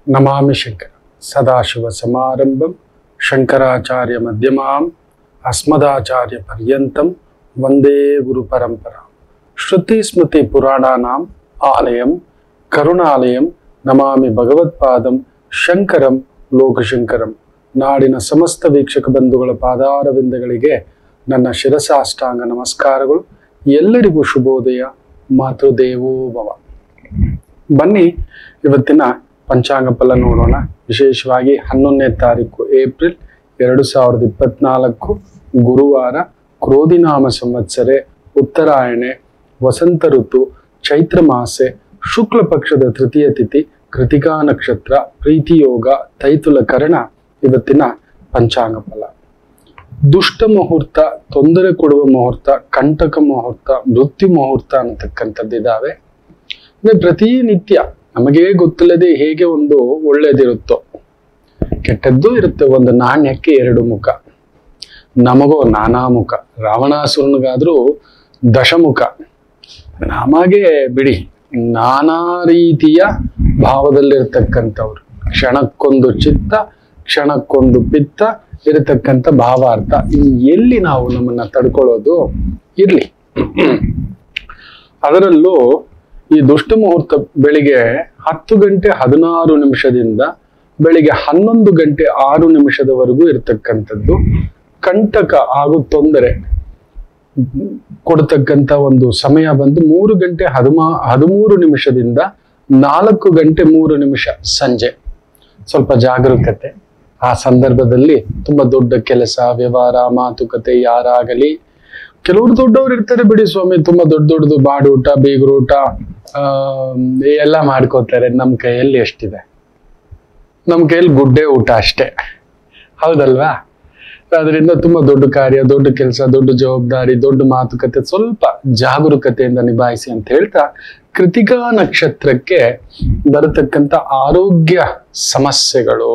ನಮಾಮಿ ಶಂಕರ ಸದಾಶಿವ ಸಮಾರಂಭಂ ಶಂಕರಾಚಾರ್ಯ ಮಧ್ಯಮಾಂ ಅಸ್ಮದಾಚಾರ್ಯ ಪರ್ಯಂತಂ ವಂದೇ ಗುರು ಪರಂಪರಾ ಶ್ರುತಿ ಸ್ಮೃತಿ ಪುರಾಣಾನಾಂ ಆಲಯಂ ಕರುಣಾಲಯಂ ನಮಾಮಿ ಭಗವತ್ಪಾದಂ ಶಂಕರಂ ಲೋಕಶಂಕರಂ ನಾಡಿನ ಸಮಸ್ತ ವೀಕ್ಷಕ ಬಂಧುಗಳ ಪಾದಾರವಿಂದಗಳಿಗೆ ನನ್ನ ಶಿರಸಾಷ್ಟಾಂಗ ನಮಸ್ಕಾರಗಳು ಎಲ್ಲರಿಗೂ ಶುಭೋದಯ ಮಾತೃದೇವೋ ಭವ ಬನ್ನಿ ಇವತ್ತಿನ ಪಂಚಾಂಗ ಫಲ ನೋಡೋಣ ವಿಶೇಷವಾಗಿ ಹನ್ನೊಂದನೇ ತಾರೀಕು ಏಪ್ರಿಲ್ ಎರಡು ಸಾವಿರದ ಇಪ್ಪತ್ನಾಲ್ಕು ಗುರುವಾರ ಕ್ರೋಧಿನಾಮ ಸಂವತ್ಸರೆ ಉತ್ತರಾಯಣೆ ವಸಂತ ಋತು ಚೈತ್ರ ಮಾಸೆ ಶುಕ್ಲ ಪಕ್ಷದ ತೃತೀಯ ತಿಥಿ ಕೃತಿಕಾ ನಕ್ಷತ್ರ ಪ್ರೀತಿಯೋಗ ತೈತುಲ ಕರಣ ಇವತ್ತಿನ ಪಂಚಾಂಗ ಫಲ ದುಷ್ಟ ಮುಹೂರ್ತ ತೊಂದರೆ ಕೊಡುವ ಮುಹೂರ್ತ ಕಂಟಕ ಮುಹೂರ್ತ ಮೃತ್ಯು ಮುಹೂರ್ತ ಅಂತಕ್ಕಂಥದ್ದಿದ್ದಾವೆ ಅಂದ್ರೆ ಪ್ರತಿನಿತ್ಯ ನಮಗೆ ಗೊತ್ತಿಲ್ಲದೆ ಹೇಗೆ ಒಂದು ಒಳ್ಳೇದಿರುತ್ತೋ ಕೆಟ್ಟದ್ದು ಇರುತ್ತೆ ಒಂದು ನಾಣ್ಯಕ್ಕೆ ಎರಡು ಮುಖ ನಮಗೋ ನಾನಾ ಮುಖ ರಾವಣಾಸುರನಿಗಾದ್ರೂ ದಶಮುಖ ನಮಗೆ ಬಿಡಿ ನಾನಾ ರೀತಿಯ ಭಾವದಲ್ಲಿರ್ತಕ್ಕಂಥವ್ರು ಕ್ಷಣಕ್ಕೊಂದು ಚಿತ್ತ ಕ್ಷಣಕ್ಕೊಂದು ಪಿತ್ತ ಇರತಕ್ಕಂಥ ಭಾವಾರ್ಥ ಇನ್ ಎಲ್ಲಿ ನಾವು ನಮ್ಮನ್ನ ತಡ್ಕೊಳ್ಳೋದು ಇರ್ಲಿ ಅದರಲ್ಲೂ ಈ ದುಷ್ಟ ಮುಹೂರ್ತ ಬೆಳಿಗ್ಗೆ ಹತ್ತು ಗಂಟೆ ಹದಿನಾರು ನಿಮಿಷದಿಂದ ಬೆಳಿಗ್ಗೆ ಹನ್ನೊಂದು ಗಂಟೆ ಆರು ನಿಮಿಷದವರೆಗೂ ಇರತಕ್ಕಂಥದ್ದು ಕಂಟಕ ಹಾಗೂ ತೊಂದರೆ ಕೊಡ್ತಕ್ಕಂಥ ಒಂದು ಸಮಯ ಬಂದು ಮೂರು ಗಂಟೆ ಹದಿಮಾ ಹದಿಮೂರು ನಿಮಿಷದಿಂದ ನಾಲ್ಕು ಗಂಟೆ ಮೂರು ನಿಮಿಷ ಸಂಜೆ ಸ್ವಲ್ಪ ಜಾಗರೂಕತೆ ಆ ಸಂದರ್ಭದಲ್ಲಿ ತುಂಬಾ ದೊಡ್ಡ ಕೆಲಸ ವ್ಯವಹಾರ ಮಾತುಕತೆ ಯಾರಾಗಲಿ ಕೆಲವರು ದೊಡ್ಡವರು ಇರ್ತಾರೆ ಬಿಡಿ ಸ್ವಾಮಿ ತುಂಬಾ ದೊಡ್ಡ ದೊಡ್ಡದು ಬಾಡೂಟ ಬೀಗರೂಟ ಆ ಎಲ್ಲ ಮಾಡ್ಕೋತಾರೆ ನಮ್ ಕೈಯಲ್ಲಿ ಎಷ್ಟಿದೆ ನಮ್ ಕೈಯಲ್ಲಿ ಗುಡ್ಡೆ ಊಟ ಅಷ್ಟೇ ಹೌದಲ್ವಾ ಅದರಿಂದ ತುಂಬಾ ದೊಡ್ಡ ಕಾರ್ಯ ದೊಡ್ಡ ಕೆಲಸ ದೊಡ್ಡ ಜವಾಬ್ದಾರಿ ದೊಡ್ಡ ಮಾತುಕತೆ ಸ್ವಲ್ಪ ಜಾಗರೂಕತೆಯಿಂದ ನಿಭಾಯಿಸಿ ಅಂತ ಹೇಳ್ತಾ ಕೃತಿಕಾ ನಕ್ಷತ್ರಕ್ಕೆ ಬರತಕ್ಕಂತ ಆರೋಗ್ಯ ಸಮಸ್ಯೆಗಳು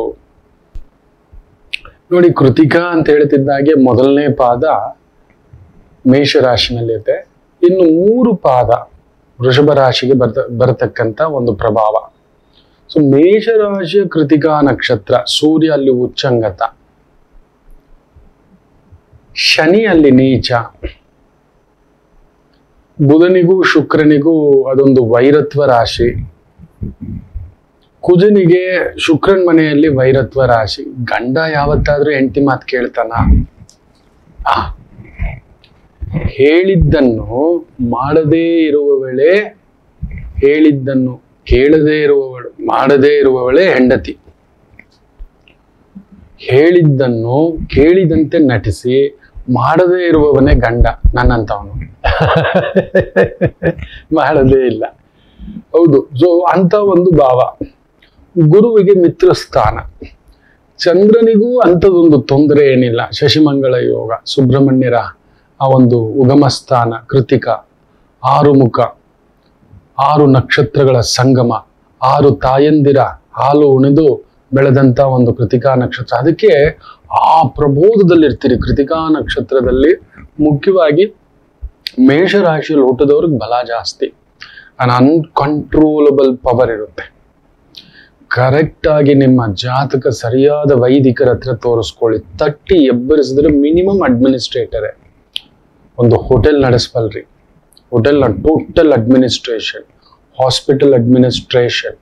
ನೋಡಿ ಕೃತಿಕಾ ಅಂತ ಹೇಳ್ತಿದ್ದಾಗೆ ಮೊದಲನೇ ಪಾದ ಮೇಷರಾಶಿನಲ್ಲಿದೆ ಇನ್ನು ಮೂರು ಪಾದ ವೃಷಭ ರಾಶಿಗೆ ಬರ್ತ ಬರತಕ್ಕಂತ ಒಂದು ಪ್ರಭಾವ ಸೊ ಮೇಷರಾಶಿಯ ಕೃತಿಕಾ ನಕ್ಷತ್ರ ಸೂರ್ಯ ಅಲ್ಲಿ ಉಚ್ಚಂಗತ ಶನಿ ಅಲ್ಲಿ ನೀಚ ಬುಧನಿಗೂ ಶುಕ್ರನಿಗೂ ಅದೊಂದು ವೈರತ್ವ ರಾಶಿ ಕುಜನಿಗೆ ಶುಕ್ರನ್ ಮನೆಯಲ್ಲಿ ವೈರತ್ವ ರಾಶಿ ಗಂಡ ಯಾವತ್ತಾದ್ರೂ ಹೆಂಡತಿ ಮಾತು ಕೇಳ್ತಾನ ಆ ಹೇಳಿದ್ದನ್ನು ಮಾಡದೇ ಇರುವವಳೆ ಹೇಳಿದ್ದನ್ನು ಕೇಳದೇ ಇರುವವಳು ಮಾಡದೇ ಇರುವವಳೇ ಹೆಂಡತಿ ಹೇಳಿದ್ದನ್ನು ಕೇಳಿದಂತೆ ನಟಿಸಿ ಮಾಡದೇ ಇರುವವನೇ ಗಂಡ ನನ್ನಂತವನು ಮಾಡದೇ ಇಲ್ಲ ಹೌದು ಸೊ ಅಂತ ಒಂದು ಭಾವ ಗುರುವಿಗೆ ಮಿತ್ರ ಸ್ಥಾನ ಚಂದ್ರನಿಗೂ ಅಂಥದ್ದೊಂದು ತೊಂದರೆ ಏನಿಲ್ಲ ಶಶಿಮಂಗಳ ಯೋಗ ಸುಬ್ರಹ್ಮಣ್ಯರ ಆ ಒಂದು ಉಗಮ ಸ್ಥಾನ ಕೃತಿಕ ಆರು ಮುಖ ಆರು ನಕ್ಷತ್ರಗಳ ಸಂಗಮ ಆರು ತಾಯಂದಿರ ಹಾಲು ಉಣಿದು ಬೆಳೆದಂತ ಒಂದು ಕೃತಿಕಾ ನಕ್ಷತ್ರ ಅದಕ್ಕೆ ಆ ಪ್ರಬೋಧದಲ್ಲಿರ್ತೀರಿ ಕೃತಿಕಾ ನಕ್ಷತ್ರದಲ್ಲಿ ಮುಖ್ಯವಾಗಿ ಮೇಷರಾಶಿಯಲ್ಲಿ ಹುಟ್ಟಿದವ್ರಿಗೆ ಬಲ ಜಾಸ್ತಿ ಅನ್ ಅನ್ಕಂಟ್ರೋಲಬಲ್ ಪವರ್ ಇರುತ್ತೆ ಕರೆಕ್ಟ್ ಆಗಿ ನಿಮ್ಮ ಜಾತಕ ಸರಿಯಾದ ವೈದಿಕರ ಹತ್ರ ತೋರಿಸ್ಕೊಳ್ಳಿ ತಟ್ಟಿ ಎಬ್ಬರಿಸಿದ್ರೆ ಮಿನಿಮಮ್ ಅಡ್ಮಿನಿಸ್ಟ್ರೇಟರೇ ಒಂದು ಹೋಟೆಲ್ ನಡೆಸ್ಬಲ್ರಿ hotel total administration hospital administration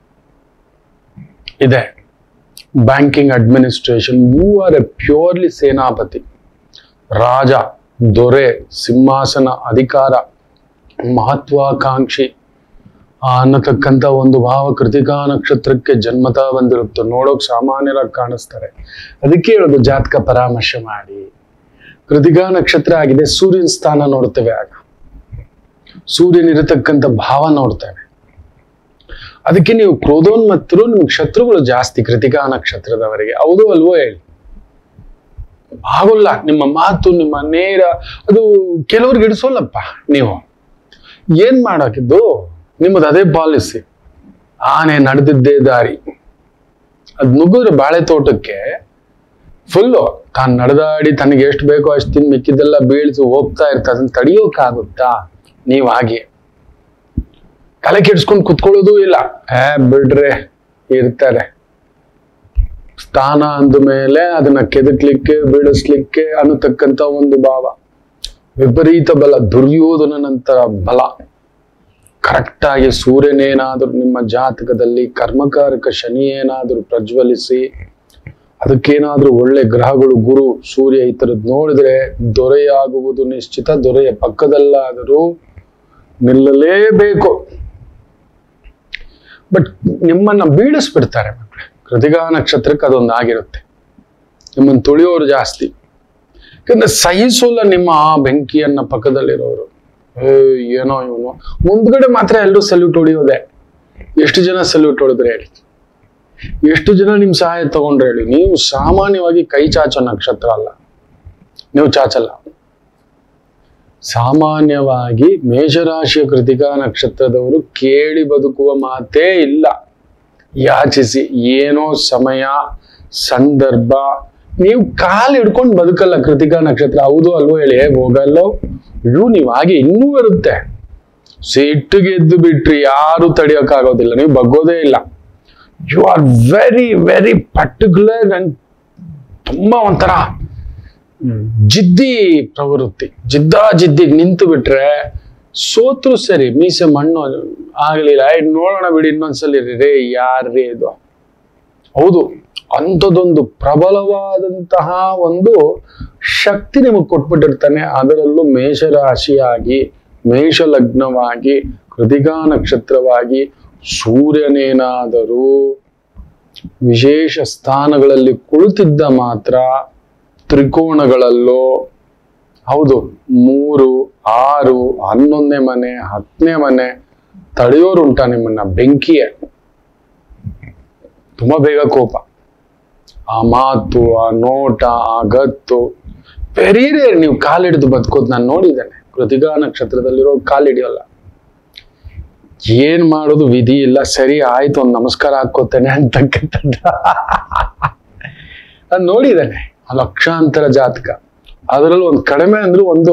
ಇದೆ banking administration you are a purely ಸೇನಾಪತಿ ರಾಜ ದೊರೆ ಸಿಂಹಾಸನ ಅಧಿಕಾರ ಮಹತ್ವಾಕಾಂಕ್ಷಿ ಅನ್ನತಕ್ಕಂಥ ಒಂದು ಭಾವ ಕೃತಿಕಾ ನಕ್ಷತ್ರಕ್ಕೆ ಜನ್ಮತ ಬಂದಿರುತ್ತೆ ನೋಡೋಕ್ ಸಾಮಾನ್ಯರಾಗಿ ಕಾಣಿಸ್ತಾರೆ ಅದಕ್ಕೆ ಹೇಳೋದು ಜಾತಕ ಪರಾಮರ್ಶೆ ಮಾಡಿ ಕೃತಿಕಾ ನಕ್ಷತ್ರ ಆಗಿದೆ ಸೂರ್ಯನ ಸ್ಥಾನ ನೋಡ್ತೇವೆ ಆಗ ಸೂರ್ಯನ ಇರತಕ್ಕಂಥ ಭಾವ ನೋಡ್ತೇವೆ ಅದಕ್ಕೆ ನೀವು ಕ್ರೋಧೋನ್ಮತ್ತರು ನಿಮ್ಗೆ ಶತ್ರುಗಳು ಜಾಸ್ತಿ ಕೃತಿಕಾ ನಕ್ಷತ್ರದವರಿಗೆ ಹೌದು ಅಲ್ವೋ ಹೇಳಿ ಆಗೋಲ್ಲ ನಿಮ್ಮ ಮಾತು ನಿಮ್ಮ ನೇರ ಅದು ಕೆಲವ್ರಿಗೆ ಇಡಿಸೋಲ್ಲಪ್ಪ ನೀವು ಏನ್ ಮಾಡಾಕಿದ್ದು ನಿಮ್ಮದು ಅದೇ ಪಾಲಿಸಿ ಆನೆ ನಡೆದಿದ್ದೇ ದಾರಿ ಅದ್ ನುಗ್ಗಿದ್ರೆ ಬಾಳೆ ತೋಟಕ್ಕೆ ಫುಲ್ಲು ತಾನು ನಡೆದಾಡಿ ತನಗೆ ಎಷ್ಟು ಬೇಕೋ ಅಷ್ಟು ತಿಂದು ಮಿಕ್ಕಿದ್ದೆಲ್ಲ ಬೀಳ್ಸಿ ಹೋಗ್ತಾ ಇರ್ತಾ ಅದನ್ನ ತಡಿಯೋಕ್ಕಾಗುತ್ತಾ ನೀವ್ ಹಾಗೆ ತಲೆ ಕೆಡ್ಸ್ಕೊಂಡು ಕುತ್ಕೊಳ್ಳೋದು ಇಲ್ಲ ಏ ಬಿಡ್ರೆ ಇರ್ತಾರೆ ಸ್ಥಾನ ಅಂದ ಮೇಲೆ ಅದನ್ನ ಕೆದಕ್ಲಿಕ್ಕೆ ಬೀಳಿಸ್ಲಿಕ್ಕೆ ಅನ್ನತಕ್ಕಂತ ಒಂದು ಭಾವ ವಿಪರೀತ ಬಲ ದುರ್ಯೋಧನ ನಂತರ ಬಲ ಕರೆಕ್ಟ್ ಆಗಿ ಸೂರ್ಯನೇನಾದರೂ ನಿಮ್ಮ ಜಾತಕದಲ್ಲಿ ಕರ್ಮಕಾರಕ ಶನಿ ಏನಾದರೂ ಪ್ರಜ್ವಲಿಸಿ ಅದಕ್ಕೇನಾದ್ರೂ ಒಳ್ಳೆ ಗ್ರಹಗಳು ಗುರು ಸೂರ್ಯ ಈ ಥರದ್ದು ನೋಡಿದ್ರೆ ದೊರೆಯಾಗುವುದು ನಿಶ್ಚಿತ ದೊರೆಯ ಪಕ್ಕದಲ್ಲಾದರೂ ನಿಲ್ಲಲೇಬೇಕು ಬಟ್ ನಿಮ್ಮನ್ನ ಬೀಳಿಸ್ಬಿಡ್ತಾರೆ ಮಕ್ಕಳೇ ಕೃತಿಕಾ ನಕ್ಷತ್ರಕ್ಕೆ ಅದೊಂದು ಆಗಿರುತ್ತೆ ನಿಮ್ಮನ್ನು ತುಳಿಯೋರು ಜಾಸ್ತಿ ಯಾಕಂದ್ರೆ ಸಹಿಸೋಲ್ಲ ನಿಮ್ಮ ಆ ಬೆಂಕಿಯನ್ನ ಪಕ್ಕದಲ್ಲಿರೋರು ಏ ಏನೋ ಇವನು ಮುಂದ್ಗಡೆ ಮಾತ್ರ ಎಲ್ಲರೂ ಸಲ್ಯೂಟ್ ಹೊಡಿಯೋದೆ ಎಷ್ಟು ಜನ ಸಲ್ಯೂಟ್ ಹೊಡೆದ್ರೆ ಹೇಳಿ ಎಷ್ಟು ಜನ ನಿಮ್ ಸಹಾಯ ತಗೊಂಡ್ರೆ ಹೇಳಿ ನೀವು ಸಾಮಾನ್ಯವಾಗಿ ಕೈ ಚಾಚೋ ನಕ್ಷತ್ರ ಅಲ್ಲ ನೀವು ಚಾಚಲ್ಲ ಸಾಮಾನ್ಯವಾಗಿ ಮೇಷರಾಶಿಯ ಕೃತಿಕಾ ನಕ್ಷತ್ರದವರು ಕೇಳಿ ಬದುಕುವ ಮಾತೇ ಇಲ್ಲ ಯಾಚಿಸಿ ಏನೋ ಸಮಯ ಸಂದರ್ಭ ನೀವು ಕಾಲು ಹಿಡ್ಕೊಂಡು ಬದುಕಲ್ಲ ಕೃತಿಕಾ ನಕ್ಷತ್ರ ಹೌದು ಅಲ್ವೋ ಹೇಳಿ "ಏ, ಹೋಗಲ್ಲೋ ಅಯ್ಯೋ ನೀವು ಹಾಗೆ ಇನ್ನೂ ಬರುತ್ತೆ ಸಿಟ್ಟಿಗೆ ಎದ್ದು ಬಿಟ್ರಿ ಯಾರು ತಡೆಯೋಕ್ಕಾಗೋದಿಲ್ಲ ನೀವು ಬಗ್ಗೋದೇ ಇಲ್ಲ you are very very particular and ತುಂಬಾ ಒಂಥರ ಜಿದ್ದಿ ಪ್ರವೃತ್ತಿ ಜಿದ್ದ ಜಿದ್ದಿಗೆ ನಿಂತು ಬಿಟ್ರೆ ಸೋತ್ರು ಸರಿ ಮೀಸೆ ಮಣ್ಣು ಆಗ್ಲಿಲ್ಲ ಆಯ್ತು ನೋಡೋಣ ಬಿಡಿ ಇನ್ನೊಂದ್ಸಲಿ ರೇ ಯಾರ್ರೀ ಇದು ಹೌದು ಅಂಥದ್ದೊಂದು ಪ್ರಬಲವಾದಂತಹ ಒಂದು ಶಕ್ತಿ ನಿಮಗೆ ಕೊಟ್ಬಿಟ್ಟಿರ್ತಾನೆ ಅದರಲ್ಲೂ ಮೇಷರಾಶಿಯಾಗಿ ಮೇಷ ಲಗ್ನವಾಗಿ ಕೃತಿಕಾ ನಕ್ಷತ್ರವಾಗಿ ಸೂರ್ಯನೇನಾದರೂ ವಿಶೇಷ ಸ್ಥಾನಗಳಲ್ಲಿ ಕುಳಿತಿದ್ದ ಮಾತ್ರ ತ್ರಿಕೋಣಗಳಲ್ಲೋ ಹೌದು ಮೂರು ಆರು ಹನ್ನೊಂದನೇ ಮನೆ ಹತ್ತನೇ ಮನೆ ತಡೆಯೋರುಂಟ ನಿಮ್ಮನ್ನ ಬೆಂಕಿಯೇ ತುಂಬಾ ಬೇಗ ಕೋಪ ಆ ಮಾತು ಆ ನೋಟ ಆ ಗತ್ತು ವೆರಿ ರೇರ್ ನೀವು ಕಾಲಿಡಿದು ಬದುಕೋದು ನಾನು ನೋಡಿದ್ದೇನೆ ಕೃತಿಕಾ ನಕ್ಷತ್ರದಲ್ಲಿರೋ ಕಾಲಿಡಿಯೋಲ್ಲ ಏನ್ ಮಾಡೋದು ವಿಧಿ ಇಲ್ಲ ಸರಿ ಆಯ್ತು ಒಂದು ನಮಸ್ಕಾರ ಹಾಕೋತೇನೆ ಅಂತಕ್ಕಂಥದ್ದು ನಾನು ನೋಡಿದ್ದೇನೆ ಆ ಲಕ್ಷಾಂತರ ಜಾತಕ ಅದರಲ್ಲೂ ಒಂದು ಕಡಿಮೆ ಅಂದ್ರೂ ಒಂದು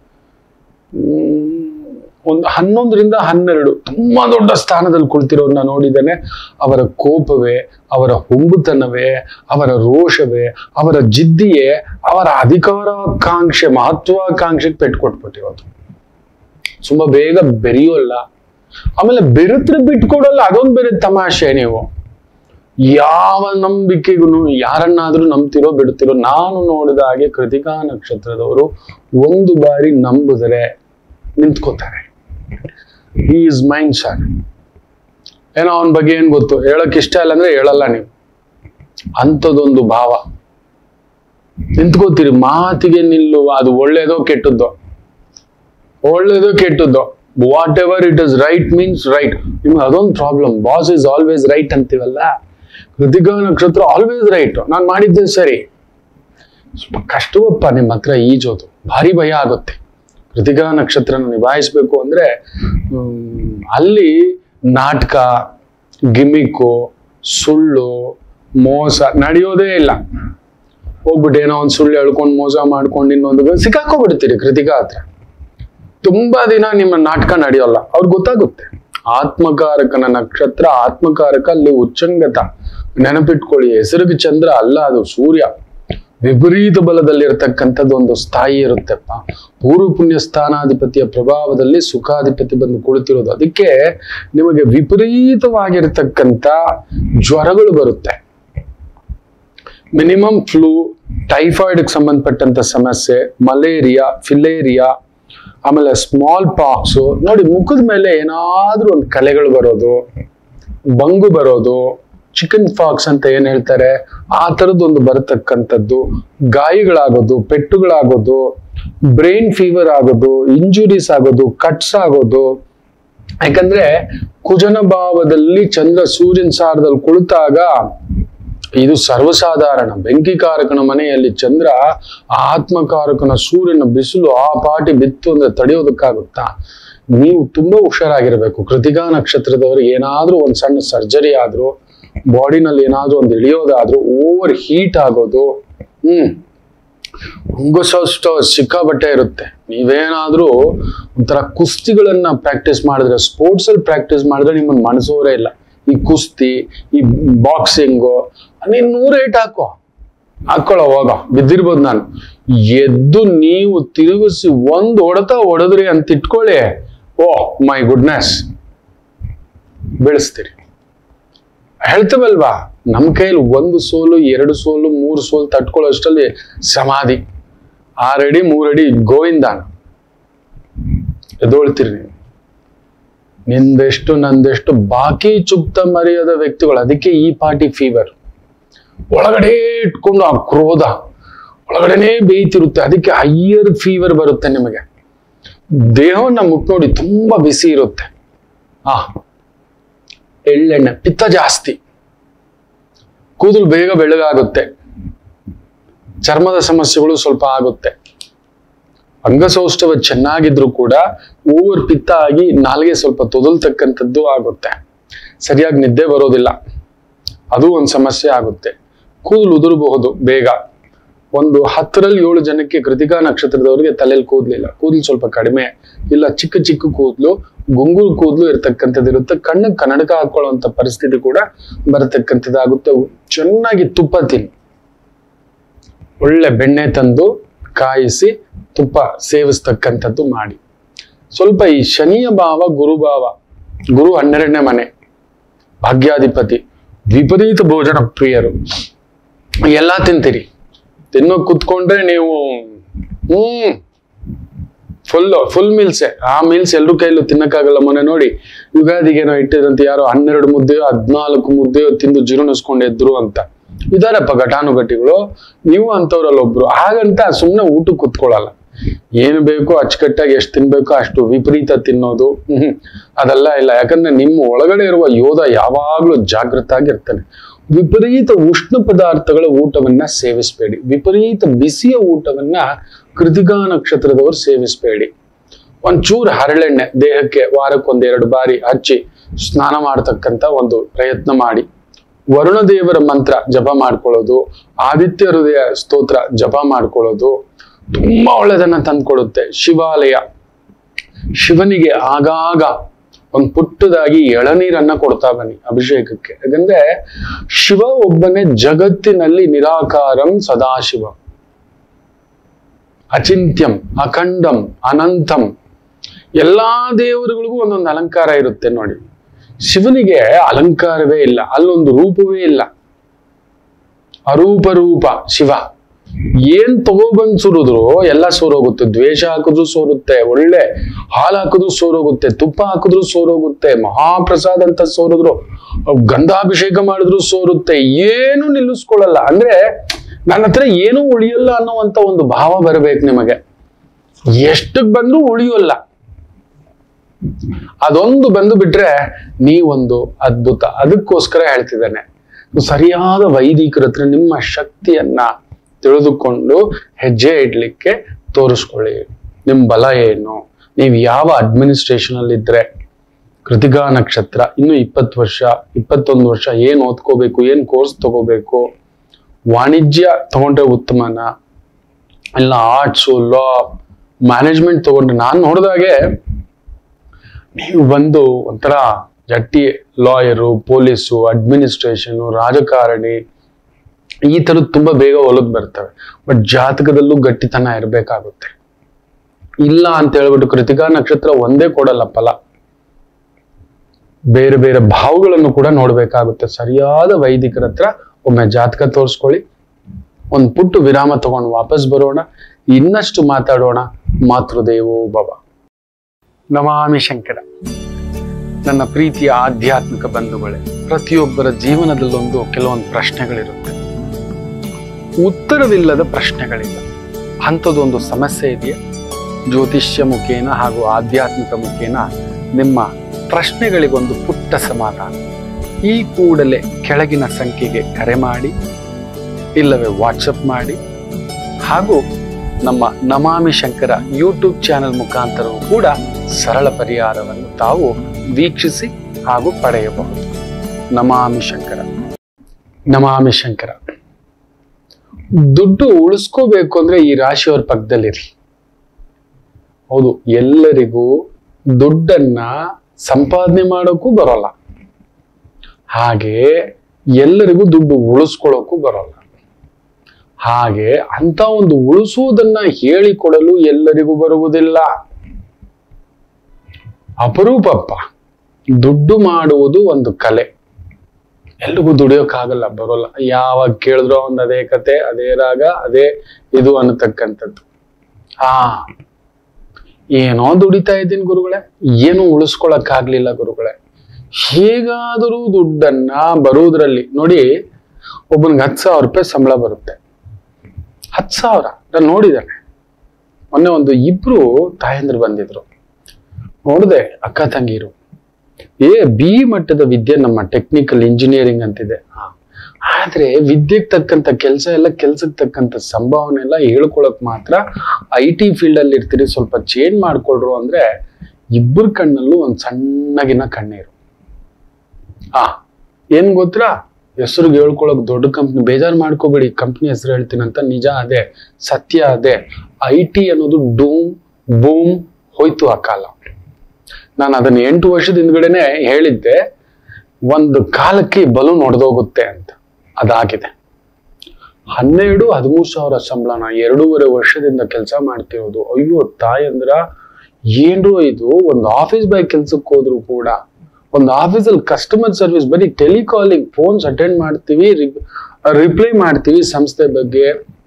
ಮ್, ಒಂದು ಹನ್ನೊಂದರಿಂದ ಹನ್ನೆರಡು ತುಂಬಾ ದೊಡ್ಡ ಸ್ಥಾನದಲ್ಲಿ ಕುಳಿತಿರೋನ್ನ ನೋಡಿದ್ದೇನೆ ಅವರ ಕೋಪವೇ ಅವರ ಹುಂಬುತನವೇ ಅವರ ರೋಷವೇ ಅವರ ಜಿದ್ದಿಯೇ ಅವರ ಅಧಿಕಾರಾಕಾಂಕ್ಷೆ ಮಹತ್ವಾಕಾಂಕ್ಷೆಗೆ ಪೆಟ್ಟು ಕೊಟ್ಬಿಟ್ಟಿರೋದು ತುಂಬಾ ಬೇಗ ಬೆರೆಯೋಲ್ಲ ಆಮೇಲೆ ಬೆರೆತ್ರೆ ಬಿಟ್ಕೊಡಲ್ಲ ಅದೊಂದು ಬೇರೆ ತಮಾಷೆ ನೀವು ಯಾವ ನಂಬಿಕೆಗೂ ಯಾರನ್ನಾದ್ರೂ ನಂಬ್ತಿರೋ ಬಿಡ್ತಿರೋ ನಾನು ನೋಡಿದ ಹಾಗೆ ಕೃತಿಕಾ ನಕ್ಷತ್ರದವರು ಒಂದು ಬಾರಿ ನಂಬಿದ್ರೆ ನಿಂತ್ಕೋತಾರೆ ಈಸ್ ಮೈಂಡ್ ಸರ್ ಏನೋ ಅವನ ಬಗ್ಗೆ ಏನ್ ಗೊತ್ತು ಹೇಳಕ್ ಇಷ್ಟ ಇಲ್ಲ ಅಂದ್ರೆ ಹೇಳಲ್ಲ ನೀವು ಅಂಥದ್ದೊಂದು ಭಾವ ನಿಂತ್ಕೋತೀರಿ ಮಾತಿಗೆ ನಿಲ್ಲುವ ಅದು ಒಳ್ಳೇದೋ ಕೆಟ್ಟದ್ದೋ ಒಳ್ಳೇದೋ ಕೆಟ್ಟದ್ದೋ whatever it is right means right ನಿಮ್ಗೆ ಅದೊಂದು problem boss is always right ಅಂತೀವಲ್ಲ ಕೃತಿಕಾ ನಕ್ಷತ್ರ ಆಲ್ವೇಸ್ ರೈಟ್ ನಾನು ಮಾಡಿದ್ದೆ ಸರಿ ಸ್ವಲ್ಪ ಕಷ್ಟವಪ್ಪ ನಿಮ್ಮ ಹತ್ರ ಈಜೋದು ಭಾರಿ ಭಯ ಆಗುತ್ತೆ ಕೃತಿಕಾ ನಕ್ಷತ್ರನ ನಿಭಾಯಿಸ್ಬೇಕು ಅಂದ್ರೆ ಹ್ಮ್, ಅಲ್ಲಿ ನಾಟಕ ಗಿಮಿಕ್ಕು ಸುಳ್ಳು ಮೋಸ ನಡೆಯೋದೇ ಇಲ್ಲ ಹೋಗ್ಬಿಟ್ಟು ಏನೋ ಒಂದು ಸುಳ್ಳು ಹೇಳ್ಕೊಂಡು ಮೋಸ ಮಾಡ್ಕೊಂಡು ಇನ್ನೊಂದು ಸಿಕ್ಕಾಕೋಬಿಡ್ತೀರಿ ಕೃತಿಕಾ ಹತ್ರ ತುಂಬಾ ದಿನ ನಿಮ್ಮ ನಾಟಕ ನಡೆಯೋಲ್ಲ ಅವ್ರಿಗೆ ಗೊತ್ತಾಗುತ್ತೆ ಆತ್ಮಕಾರಕನ ನಕ್ಷತ್ರ ಆತ್ಮಕಾರಕ ಅಲ್ಲಿ ಉಚ್ಚಂಗತ ನೆನಪಿಟ್ಕೊಳ್ಳಿ ಹೆಸರಿಗೆ ಚಂದ್ರ ಅಲ್ಲ ಅದು ಸೂರ್ಯ ವಿಪರೀತ ಬಲದಲ್ಲಿರ್ತಕ್ಕಂಥದ್ದು ಒಂದು ಸ್ಥಾಯಿ ಇರುತ್ತೆಪ್ಪ ಪೂರ್ವ ಪುಣ್ಯ ಸ್ಥಾನಾಧಿಪತಿಯ ಪ್ರಭಾವದಲ್ಲಿ ಸುಖಾಧಿಪತಿ ಬಂದು ಕುಳಿತಿರೋದು ಅದಕ್ಕೆ ನಿಮಗೆ ವಿಪರೀತವಾಗಿರ್ತಕ್ಕಂಥ ಜ್ವರಗಳು ಬರುತ್ತೆ ಮಿನಿಮಮ್ ಫ್ಲೂ ಟೈಫಾಯ್ಡ್ಗೆ ಸಂಬಂಧಪಟ್ಟಂತ ಸಮಸ್ಯೆ ಮಲೇರಿಯಾ ಫಿಲೇರಿಯಾ ಆಮೇಲೆ ಸ್ಮಾಲ್ ಪಾಕ್ಸು ನೋಡಿ ಮುಖದ ಮೇಲೆ ಏನಾದ್ರೂ ಒಂದು ಕಲೆಗಳು ಬರೋದು ಬಂಗು ಬರೋದು ಚಿಕನ್ ಫಾಕ್ಸ್ ಅಂತ ಏನ್ ಹೇಳ್ತಾರೆ ಆ ಥರದ್ದೊಂದು ಬರತಕ್ಕಂಥದ್ದು ಗಾಯಗಳಾಗೋದು ಪೆಟ್ಟುಗಳಾಗೋದು ಬ್ರೈನ್ ಫೀವರ್ ಆಗೋದು ಇಂಜುರೀಸ್ ಆಗೋದು ಕಟ್ಸ್ ಆಗೋದು ಯಾಕಂದ್ರೆ ಕುಜನ ಭಾವದಲ್ಲಿ ಚಂದ್ರ ಸೂರ್ಯನ ಸಾರದಲ್ಲಿ ಕುಳಿತಾಗ ಇದು ಸರ್ವಸಾಧಾರಣ ಬೆಂಕಿಕಾರಕನ ಮನೆಯಲ್ಲಿ ಚಂದ್ರ ಆತ್ಮಕಾರಕನ ಸೂರ್ಯನ ಬಿಸಿಲು ಆ ಪಾಟಿ ಬಿತ್ತು ಅಂದ್ರೆ ತಡೆಯೋದಕ್ಕಾಗುತ್ತಾ ನೀವು ತುಂಬಾ ಹುಷಾರಾಗಿರ್ಬೇಕು ಕೃತಿಕಾ ನಕ್ಷತ್ರದವ್ರಿಗೆ ಏನಾದ್ರೂ ಒಂದ್ ಸಣ್ಣ ಸರ್ಜರಿ ಆದ್ರೂ ಬಾಡಿನಲ್ಲಿ ಏನಾದ್ರೂ ಒಂದು ಇಳಿಯೋದಾದ್ರೂ ಓವರ್ ಹೀಟ್ ಆಗೋದು ಹ್ಮ್ ಉಂಗುಸೋಷ್ಟು ಸಿಕ್ಕಾಬಟ್ಟೆ ಇರುತ್ತೆ ನೀವೇನಾದ್ರೂ ಒಂಥರ ಕುಸ್ತಿಗಳನ್ನ ಪ್ರಾಕ್ಟೀಸ್ ಮಾಡಿದ್ರೆ ಸ್ಪೋರ್ಟ್ಸ್ ಅಲ್ಲಿ ಪ್ರಾಕ್ಟೀಸ್ ಮಾಡಿದ್ರೆ ನಿಮ್ಮನ್ನ ಮನಸೋರೇ ಇಲ್ಲ ಈ ಕುಸ್ತಿ ಈ ಬಾಕ್ಸಿಂಗು ನೀನ್ ನೂರ ಏಟ್ ಹಾಕೋ ಹಾಕೊಳ್ಳೋ ಹೋಗ ಬಿದ್ದಿರ್ಬೋದು ನಾನು ಎದ್ದು ನೀವು ತಿರುಗಿಸಿ ಒಂದ್ ಹೊಡೆತ ಹೊಡೆದ್ರಿ ಅಂತ ಇಟ್ಕೊಳ್ಳಿ ಓ ಮೈ ಗುಡ್ನೆಸ್ ಬೆಳೆಸ್ತೀರಿ ಹೇಳ್ತೇವಲ್ವಾ ನಮ್ಮ ಕೈಯಲ್ಲಿ ಒಂದು ಸೋಲು ಎರಡು ಸೋಲು ಮೂರು ಸೋಲು ತಟ್ಕೊಳ್ಳೋ ಅಷ್ಟರಲ್ಲಿ ಸಮಾಧಿ ಆರಡಿ ಮೂರಡಿ ಗೋವಿಂದಾನ ಎದೊಳ್ತೀರಿ ನೀವು ನಿಂದೆಷ್ಟು ನಂದೆಷ್ಟು ಬಾಕಿ ಚುಪ್ತ ಮರೆಯದ ವ್ಯಕ್ತಿಗಳು ಅದಕ್ಕೆ ಈ ಪಾರ್ಟಿ ಫೀವರ್ ಒಳಗಡೆ ಇಟ್ಕೊಂಡು ಆ ಕ್ರೋಧ ಒಳಗಡೆನೇ ಬೇಯ್ತಿರುತ್ತೆ ಅದಕ್ಕೆ ಹೈಯರ್ ಫೀವರ್ ಬರುತ್ತೆ ನಿಮಗೆ ದೇಹವನ್ನ ಮುಟ್ ನೋಡಿ ತುಂಬಾ ಬಿಸಿ ಇರುತ್ತೆ ಆ ಎಳ್ಳೆಣ್ಣೆ ಪಿತ್ತ ಜಾಸ್ತಿ ಕೂದಲು ಬೇಗ ಬೆಳಗಾಗುತ್ತೆ ಚರ್ಮದ ಸಮಸ್ಯೆಗಳು ಸ್ವಲ್ಪ ಆಗುತ್ತೆ ಅಂಗಸೌಷ್ಠವ ಚೆನ್ನಾಗಿದ್ರು ಕೂಡ ಓವರ್ ಪಿತ್ತ ಆಗಿ ನಾಲ್ಗೆ ಸ್ವಲ್ಪ ತೊದಲ್ತಕ್ಕಂಥದ್ದು ಆಗುತ್ತೆ ಸರಿಯಾಗಿ ನಿದ್ದೆ ಬರೋದಿಲ್ಲ ಅದು ಒಂದು ಸಮಸ್ಯೆ ಆಗುತ್ತೆ ಕೂದಲು ಉದುರಬಹುದು ಬೇಗ ಒಂದು ಹತ್ತರಲ್ಲಿ ಏಳು ಜನಕ್ಕೆ ಕೃತಿಕಾ ನಕ್ಷತ್ರದವರಿಗೆ ತಲೆಯಲ್ಲಿ ಕೂದಲಿಲ್ಲ ಕೂದಲು ಸ್ವಲ್ಪ ಕಡಿಮೆ ಇಲ್ಲ ಚಿಕ್ಕ ಚಿಕ್ಕ ಕೂದಲು ಗುಂಗುರು ಕೂದಲು ಇರ್ತಕ್ಕಂಥದ್ದು ಇರುತ್ತೆ ಕಣ್ಣಿಗೆ ಕನ್ನಡಕ ಹಾಕೊಳ್ಳುವಂತ ಪರಿಸ್ಥಿತಿ ಕೂಡ ಬರತಕ್ಕಂಥದ್ದಾಗುತ್ತೆ ಚೆನ್ನಾಗಿ ತುಪ್ಪ ತಿನ್ನಿ ಒಳ್ಳೆ ಬೆಣ್ಣೆ ತಂದು ಕಾಯಿಸಿ ತುಪ್ಪ ಸೇವಿಸ್ತಕ್ಕಂಥದ್ದು ಮಾಡಿ ಸ್ವಲ್ಪ ಈ ಶನಿಯ ಭಾವ ಗುರುಭಾವ ಗುರು ಹನ್ನೆರಡನೇ ಮನೆ ಭಾಗ್ಯಾಧಿಪತಿ ವಿಪರೀತ ಭೋಜನ ಪ್ರಿಯರು ಎಲ್ಲಾ ತಿಂತೀರಿ ತಿನ್ನೋ ಕುತ್ಕೊಂಡ್ರೆ ನೀವು ಹ್ಮ್ ಫುಲ್ ಫುಲ್ ಮೀಲ್ಸೆ ಆ ಮೀಲ್ಸ್ ಎಲ್ರೂ ಕೈಲೂ ತಿನ್ನಕ್ಕಾಗಲ್ಲ ಮೊನ್ನೆ ನೋಡಿ ಯುಗಾದಿಗೇನೋ ಇಟ್ಟಿದಂತೆ ಯಾರೋ ಹನ್ನೆರಡು ಮುದ್ದೆಯೋ ಹದ್ನಾಲ್ಕು ಮುದ್ದೆಯೋ ತಿಂದು ಜೀರ್ಣಿಸ್ಕೊಂಡು ಎದ್ರು ಅಂತ ಇದಾರಪ್ಪ ಘಟಾನುಘಟಿಗಳು ನೀವು ಅಂತವ್ರಲ್ಲಿ ಒಬ್ರು ಹಾಗಂತ ಸುಮ್ಮನೆ ಊಟಕ್ಕೆ ಕುತ್ಕೊಳ್ಳಲ್ಲ ಏನು ಬೇಕೋ ಅಚ್ಚುಕಟ್ಟಾಗಿ ಎಷ್ಟು ತಿನ್ಬೇಕೋ ಅಷ್ಟು ವಿಪರೀತ ತಿನ್ನೋದು ಹ್ಮ್ ಅದೆಲ್ಲ ಇಲ್ಲ ಯಾಕಂದ್ರೆ ನಿಮ್ಮ ಒಳಗಡೆ ಇರುವ ಯೋಧ ಯಾವಾಗ್ಲೂ ಜಾಗೃತ ಆಗಿರ್ತಾನೆ ವಿಪರೀತ ಉಷ್ಣ ಪದಾರ್ಥಗಳ ಊಟವನ್ನ ಸೇವಿಸಬೇಡಿ ವಿಪರೀತ ಬಿಸಿಯ ಊಟವನ್ನ ಕೃತಿಕಾ ನಕ್ಷತ್ರದವರು ಸೇವಿಸಬೇಡಿ ಒಂಚೂರು ಹರಳೆಣ್ಣೆ ದೇಹಕ್ಕೆ ವಾರಕ್ಕೊಂದೆರಡು ಬಾರಿ ಹಚ್ಚಿ ಸ್ನಾನ ಮಾಡತಕ್ಕಂತ ಒಂದು ಪ್ರಯತ್ನ ಮಾಡಿ ವರುಣ ದೇವರ ಮಂತ್ರ ಜಪ ಮಾಡ್ಕೊಳ್ಳೋದು ಆದಿತ್ಯ ಹೃದಯ ಸ್ತೋತ್ರ ಜಪ ಮಾಡ್ಕೊಳ್ಳೋದು ತುಂಬಾ ಒಳ್ಳೆದನ್ನ ತಂದ್ಕೊಡುತ್ತೆ ಶಿವಾಲಯ ಶಿವನಿಗೆ ಆಗಾಗ ಒಂದು ಪುಟ್ಟದಾಗಿ ಎಳನೀರನ್ನ ಕೊಡ್ತಾ ಬನ್ನಿ ಅಭಿಷೇಕಕ್ಕೆ ಯಾಕಂದ್ರೆ ಶಿವ ಒಬ್ಬನೇ ಜಗತ್ತಿನಲ್ಲಿ ನಿರಾಕಾರಂ ಸದಾಶಿವ ಅಚಿಂತ್ಯಂ ಅಖಂಡಂ ಅನಂತಂ ಎಲ್ಲಾ ದೇವರುಗಳಿಗೂ ಒಂದೊಂದು ಅಲಂಕಾರ ಇರುತ್ತೆ ನೋಡಿ ಶಿವನಿಗೆ ಅಲಂಕಾರವೇ ಇಲ್ಲ ಅಲ್ಲೊಂದು ರೂಪವೇ ಇಲ್ಲ ಅರೂಪ ರೂಪ ಶಿವ ಏನ್ ತಗೋಬಂದ್ ಸುರಿದ್ರು ಎಲ್ಲ ಸೋರೋಗುತ್ತೆ ದ್ವೇಷ ಹಾಕಿದ್ರು ಸೋರುತ್ತೆ ಒಳ್ಳೆ ಹಾಲು ಹಾಕಿದ್ರು ಸೋರೋಗುತ್ತೆ ತುಪ್ಪ ಹಾಕಿದ್ರು ಸೋರೋಗುತ್ತೆ ಮಹಾಪ್ರಸಾದ ಅಂತ ಸೋರಿದ್ರು ಗಂಧಾಭಿಷೇಕ ಮಾಡಿದ್ರು ಸೋರುತ್ತೆ ಏನು ನಿಲ್ಲಿಸ್ಕೊಳ್ಳಲ್ಲ ಅಂದ್ರೆ ನನ್ನ ಹತ್ರ ಏನೂ ಉಳಿಯಲ್ಲ ಅನ್ನುವಂತ ಒಂದು ಭಾವ ಬರಬೇಕು ನಿಮಗೆ ಎಷ್ಟಕ್ ಬಂದ್ರೂ ಉಳಿಯೋಲ್ಲ ಅದೊಂದು ಬಂದು ಬಿಟ್ರೆ ನೀವೊಂದು ಅದ್ಭುತ ಅದಕ್ಕೋಸ್ಕರ ಹೇಳ್ತಿದ್ದಾನೆ ಸರಿಯಾದ ವೈದಿಕರ ಹತ್ರ ನಿಮ್ಮ ಶಕ್ತಿಯನ್ನ ತಿಳಿದುಕೊಂಡು ಹೆಜ್ಜೆ ಇಡ್ಲಿಕ್ಕೆ ತೋರಿಸ್ಕೊಳ್ಳಿ ನಿಮ್ ಬಲ ಏನು ನೀವು ಯಾವ ಅಡ್ಮಿನಿಸ್ಟ್ರೇಷನ್ ಅಲ್ಲಿ ಇದ್ರೆ ಕೃತಿಕಾ ನಕ್ಷತ್ರ ಇನ್ನು ಇಪ್ಪತ್ತು ವರ್ಷ ಇಪ್ಪತ್ತೊಂದು ವರ್ಷ ಏನ್ ಓದ್ಕೋಬೇಕು ಏನ್ ಕೋರ್ಸ್ ತಗೋಬೇಕು ವಾಣಿಜ್ಯ ತಗೊಂಡ್ರೆ ಉತ್ತಮನ ಇಲ್ಲ ಆರ್ಟ್ಸು ಲಾ ಮ್ಯಾನೇಜ್ಮೆಂಟ್ ತಗೊಂಡ್ರೆ ನಾನು ನೋಡಿದಾಗೆ ನೀವು ಬಂದು ಒಂಥರ ಜಟ್ಟಿ ಲಾಯರು ಪೊಲೀಸು ಅಡ್ಮಿನಿಸ್ಟ್ರೇಷನು ರಾಜಕಾರಣಿ ಈ ಥರದ್ದು ತುಂಬಾ ಬೇಗ ಒಲದ್ ಬರ್ತವೆ ಬಟ್ ಜಾತಕದಲ್ಲೂ ಗಟ್ಟಿತನ ಇರಬೇಕಾಗುತ್ತೆ ಇಲ್ಲ ಅಂತ ಹೇಳ್ಬಿಟ್ಟು ಕೃತಿಕಾ ನಕ್ಷತ್ರ ಒಂದೇ ಕೊಡಲ್ಲ ಫಲ ಬೇರೆ ಬೇರೆ ಭಾವಗಳನ್ನು ಕೂಡ ನೋಡ್ಬೇಕಾಗುತ್ತೆ ಸರಿಯಾದ ವೈದಿಕರ ಹತ್ರ ಒಮ್ಮೆ ಜಾತಕ ತೋರಿಸ್ಕೊಳ್ಳಿ ಒಂದು ಪುಟ್ಟು ವಿರಾಮ ತಗೊಂಡು ವಾಪಸ್ ಬರೋಣ ಇನ್ನಷ್ಟು ಮಾತಾಡೋಣ ಮಾತೃದೇವೋ ಭವ ನಮಾಮಿ ಶಂಕರ ನನ್ನ ಪ್ರೀತಿಯ ಆಧ್ಯಾತ್ಮಿಕ ಬಂಧುಗಳೇ ಪ್ರತಿಯೊಬ್ಬರ ಜೀವನದಲ್ಲೊಂದು ಕೆಲವೊಂದು ಪ್ರಶ್ನೆಗಳಿರುತ್ತೆ ಉತ್ತರವಿಲ್ಲದ ಪ್ರಶ್ನೆಗಳಿಲ್ಲ ಅಂಥದ್ದೊಂದು ಸಮಸ್ಯೆ ಇದೆಯಾ ಜ್ಯೋತಿಷ್ಯ ಮುಖೇನ ಹಾಗೂ ಆಧ್ಯಾತ್ಮಿಕ ಮುಖೇನ ನಿಮ್ಮ ಪ್ರಶ್ನೆಗಳಿಗೊಂದು ಪುಟ್ಟ ಸಮಾಧಾನ ಈ ಕೂಡಲೇ ಕೆಳಗಿನ ಸಂಖ್ಯೆಗೆ ಕರೆ ಮಾಡಿ ಇಲ್ಲವೇ ವಾಟ್ಸಪ್ ಮಾಡಿ ಹಾಗೂ ನಮ್ಮ ನಮಾಮಿ ಶಂಕರ ಯೂಟ್ಯೂಬ್ ಚಾನೆಲ್ ಮುಖಾಂತರವೂ ಕೂಡ ಸರಳ ಪರಿಹಾರವನ್ನು ತಾವು ವೀಕ್ಷಿಸಿ ಹಾಗೂ ಪಡೆಯಬಹುದು ನಮಾಮಿ ಶಂಕರ ನಮಾಮಿ ಶಂಕರ ದುಡ್ಡು ಉಳಿಸ್ಕೋಬೇಕು ಅಂದ್ರೆ ಈ ರಾಶಿಯವ್ರ ಪಕ್ಕದಲ್ಲಿರಿ ಹೌದು ಎಲ್ಲರಿಗೂ ದುಡ್ಡನ್ನ ಸಂಪಾದನೆ ಮಾಡೋಕ್ಕೂ ಬರೋಲ್ಲ ಹಾಗೆ ಎಲ್ಲರಿಗೂ ದುಡ್ಡು ಉಳಿಸ್ಕೊಳ್ಳೋಕ್ಕೂ ಬರೋಲ್ಲ ಹಾಗೆ ಅಂತ ಒಂದು ಉಳಿಸುವುದನ್ನ ಹೇಳಿಕೊಡಲು ಎಲ್ಲರಿಗೂ ಬರುವುದಿಲ್ಲ ಅಪರೂಪಪ್ಪ ದುಡ್ಡು ಮಾಡುವುದು ಒಂದು ಕಲೆ ಎಲ್ರಿಗೂ ದುಡಿಯೋಕ್ಕಾಗಲ್ಲ ಬರೋಲ್ಲ ಯಾವಾಗ ಕೇಳಿದ್ರು ಒಂದು ಅದೇ ಕತೆ ಅದೇ ರಾಗ ಅದೇ ಇದು ಅನ್ನತಕ್ಕಂಥದ್ದು ಹಾ ಏನೋ ದುಡಿತಾ ಇದ್ದೀನಿ ಗುರುಗಳೇ ಏನು ಉಳಿಸ್ಕೊಳಕ್ಕಾಗ್ಲಿಲ್ಲ ಗುರುಗಳೇ ಹೇಗಾದರೂ ದುಡ್ಡನ್ನ ಬರುವುದರಲ್ಲಿ ನೋಡಿ ಒಬ್ಬನಿಗೆ ಹತ್ತು ಸಾವಿರ ರೂಪಾಯಿ ಸಂಬಳ ಬರುತ್ತೆ ಹತ್ತು ಸಾವಿರ ನಾನು ನೋಡಿದ್ದೇನೆ ಮೊನ್ನೆ ಒಂದು ಇಬ್ರು ತಾಯಂದ್ರು ಬಂದಿದ್ರು ನೋಡಿದೆ ಅಕ್ಕ ತಂಗಿರು ಏ ಬಿ ಮಟ್ಟದ ವಿದ್ಯೆ ನಮ್ಮ ಟೆಕ್ನಿಕಲ್ ಇಂಜಿನಿಯರಿಂಗ್ ಅಂತಿದೆ ಹಾ. ಆದ್ರೆ ವಿದ್ಯೆಗೆ ತಕ್ಕಂತ ಕೆಲಸ ಎಲ್ಲ ಕೆಲ್ಸಕ್ಕೆ ತಕ್ಕಂತ ಸಂಭಾವನೆ ಎಲ್ಲ ಹೇಳ್ಕೊಳಕ್ ಮಾತ್ರ ಐ ಟಿ ಫೀಲ್ಡ್ ಅಲ್ಲಿ ಇರ್ತೀರಿ ಸ್ವಲ್ಪ ಚೇಂಜ್ ಮಾಡ್ಕೊಳ್ರು ಅಂದ್ರೆ ಇಬ್ಬರ ಕಣ್ಣಲ್ಲೂ ಒಂದ್ ಸಣ್ಣಗಿನ ಕಣ್ಣೀರು ಆ ಏನ್ ಗೊತ್ತಾ ಹೆಸರಿಗೆ ಹೇಳ್ಕೊಳಕ್ ದೊಡ್ಡ ಕಂಪ್ನಿ ಬೇಜಾರ್ ಮಾಡ್ಕೋಬೇಡಿ ಕಂಪ್ನಿ ಹೆಸರು ಹೇಳ್ತೀನಿ ಅಂತ ನಿಜ ಅದೇ ಸತ್ಯ ಅದೇ ಐ ಟಿ ಅನ್ನೋದು ಡೂಮ್ ಬೂಮ್ ಹೋಯ್ತು ಆ ಕಾಲ ನಾನು ಅದನ್ನ ಎಂಟು ವರ್ಷದ ಹಿಂದ್ಗಡೆನೆ ಹೇಳಿದ್ದೆ ಒಂದು ಕಾಲಕ್ಕೆ ಈ ಬಲೂನ್ ಒಡೆದೋಗುತ್ತೆ ಅಂತ ಅದಾಗಿದೆ ಹನ್ನೆರಡು ಹದಿಮೂರು ಸಾವಿರ ಸಂಬಳನ ಎರಡೂವರೆ ವರ್ಷದಿಂದ ಕೆಲಸ ಮಾಡ್ತಿರೋದು ಅಯ್ಯೋ ತಾಯಂದ್ರ ಏನ್ರು ಇದು ಒಂದು ಆಫೀಸ್ ಬಾಯ್ ಕೆಲ್ಸಕ್ಕೆ ಹೋದ್ರು ಕೂಡ ಒಂದು ಆಫೀಸಲ್ಲಿ ಕಸ್ಟಮರ್ ಸರ್ವಿಸ್ ಬರೀ ಟೆಲಿಕಾಲಿಂಗ್ ಫೋನ್ಸ್ ಅಟೆಂಡ್ ಮಾಡ್ತೀವಿ ರಿಪ್ಲೈ ಮಾಡ್ತೀವಿ ಸಂಸ್ಥೆ ಬಗ್ಗೆ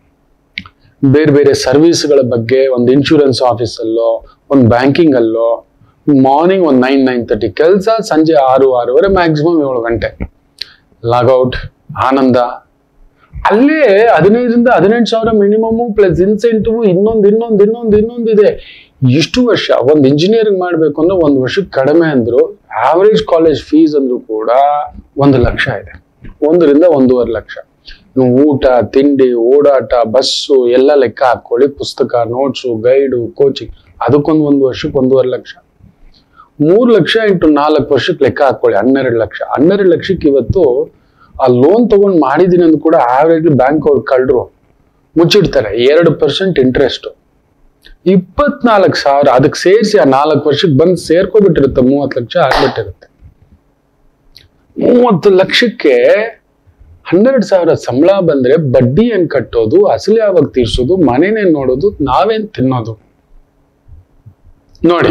ಬೇರೆ ಬೇರೆ ಸರ್ವಿಸ್ಗಳ ಬಗ್ಗೆ ಒಂದು ಇನ್ಶೂರೆನ್ಸ್ ಆಫೀಸಲ್ಲೋ ಒಂದು ಬ್ಯಾಂಕಿಂಗ್ ಅಲ್ಲೋ ಮಾರ್ನಿಂಗ್ ಒಂದು ನೈನ್ ನೈನ್ ತರ್ಟಿ ಕೆಲಸ ಸಂಜೆ ಆರು ಆರೂವರೆ ಮ್ಯಾಕ್ಸಿಮಮ್ ಏಳು ಗಂಟೆ ಲಾಗೌಟ್ ಆನಂದ ಅಲ್ಲೇ ಹದಿನೈದರಿಂದ ಹದಿನೆಂಟು ಸಾವಿರ ಮಿನಿಮಮ್ ಪ್ಲಸ್ ಇನ್ಸೆಂಟಿವ್ ಇನ್ನೊಂದು ಇನ್ನೊಂದು ಇನ್ನೊಂದು ಇನ್ನೊಂದು ಇದೆ ಇಷ್ಟು ವರ್ಷ ಒಂದು ಇಂಜಿನಿಯರಿಂಗ್ ಮಾಡ್ಬೇಕು ಅಂದ್ರೆ ಒಂದು ವರ್ಷಕ್ಕೆ ಕಡಿಮೆ ಅಂದ್ರು ಆವರೇಜ್ ಕಾಲೇಜ್ ಫೀಸ್ ಅಂದ್ರೂ ಕೂಡ ಒಂದು ಲಕ್ಷ ಇದೆ ಒಂದರಿಂದ ಒಂದೂವರೆ ಲಕ್ಷ ಇನ್ನು ಊಟ ತಿಂಡಿ ಓಡಾಟ ಬಸ್ಸು ಎಲ್ಲ ಲೆಕ್ಕ ಹಾಕೊಳ್ಳಿ ಪುಸ್ತಕ ನೋಟ್ಸು ಗೈಡು ಕೋಚಿಂಗ್ ಅದಕ್ಕೊಂದು ಒಂದು ವರ್ಷಕ್ಕೆ ಒಂದೂವರೆ ಲಕ್ಷ ಮೂರು ಲಕ್ಷ ಇಂಟು ನಾಲ್ಕು ವರ್ಷಕ್ಕೆ ಲೆಕ್ಕ ಹಾಕೊಳ್ಳಿ ಹನ್ನೆರಡು ಲಕ್ಷ ಹನ್ನೆರಡು ಲಕ್ಷಕ್ಕೆ ಇವತ್ತು ಆ ಲೋನ್ ತಗೊಂಡ್ ಮಾಡಿದೀನಿ ಅಂದ್ ಕೂಡ ಆವ್ರೇಜ್ ಬ್ಯಾಂಕ್ ಅವ್ರು ಕಳ್ರು ಮುಚ್ಚಿಡ್ತಾರೆ ಎರಡು ಪರ್ಸೆಂಟ್ ಇಂಟ್ರೆಸ್ಟ್ ಇಪ್ಪತ್ನಾಲ್ಕು ಸಾವಿರ ಅದಕ್ಕೆ ಸೇರಿಸಿ ಆ ನಾಲ್ಕು ವರ್ಷಕ್ಕೆ ಬಂದು ಸೇರ್ಕೊಬಿಟ್ಟಿರುತ್ತೆ ಮೂವತ್ತು ಲಕ್ಷ ಆಗ್ಬಿಟ್ಟಿರುತ್ತೆ ಮೂವತ್ತು ಲಕ್ಷಕ್ಕೆ ಹನ್ನೆರಡು ಸಾವಿರ ಸಂಬಳ ಬಂದ್ರೆ ಬಡ್ಡಿ ಏನ್ ಕಟ್ಟೋದು ಅಸಲು ಯಾವಾಗ ತೀರ್ಸೋದು ಮನೇನೇನ್ ನೋಡೋದು ನಾವೇನ್ ತಿನ್ನೋದು ನೋಡಿ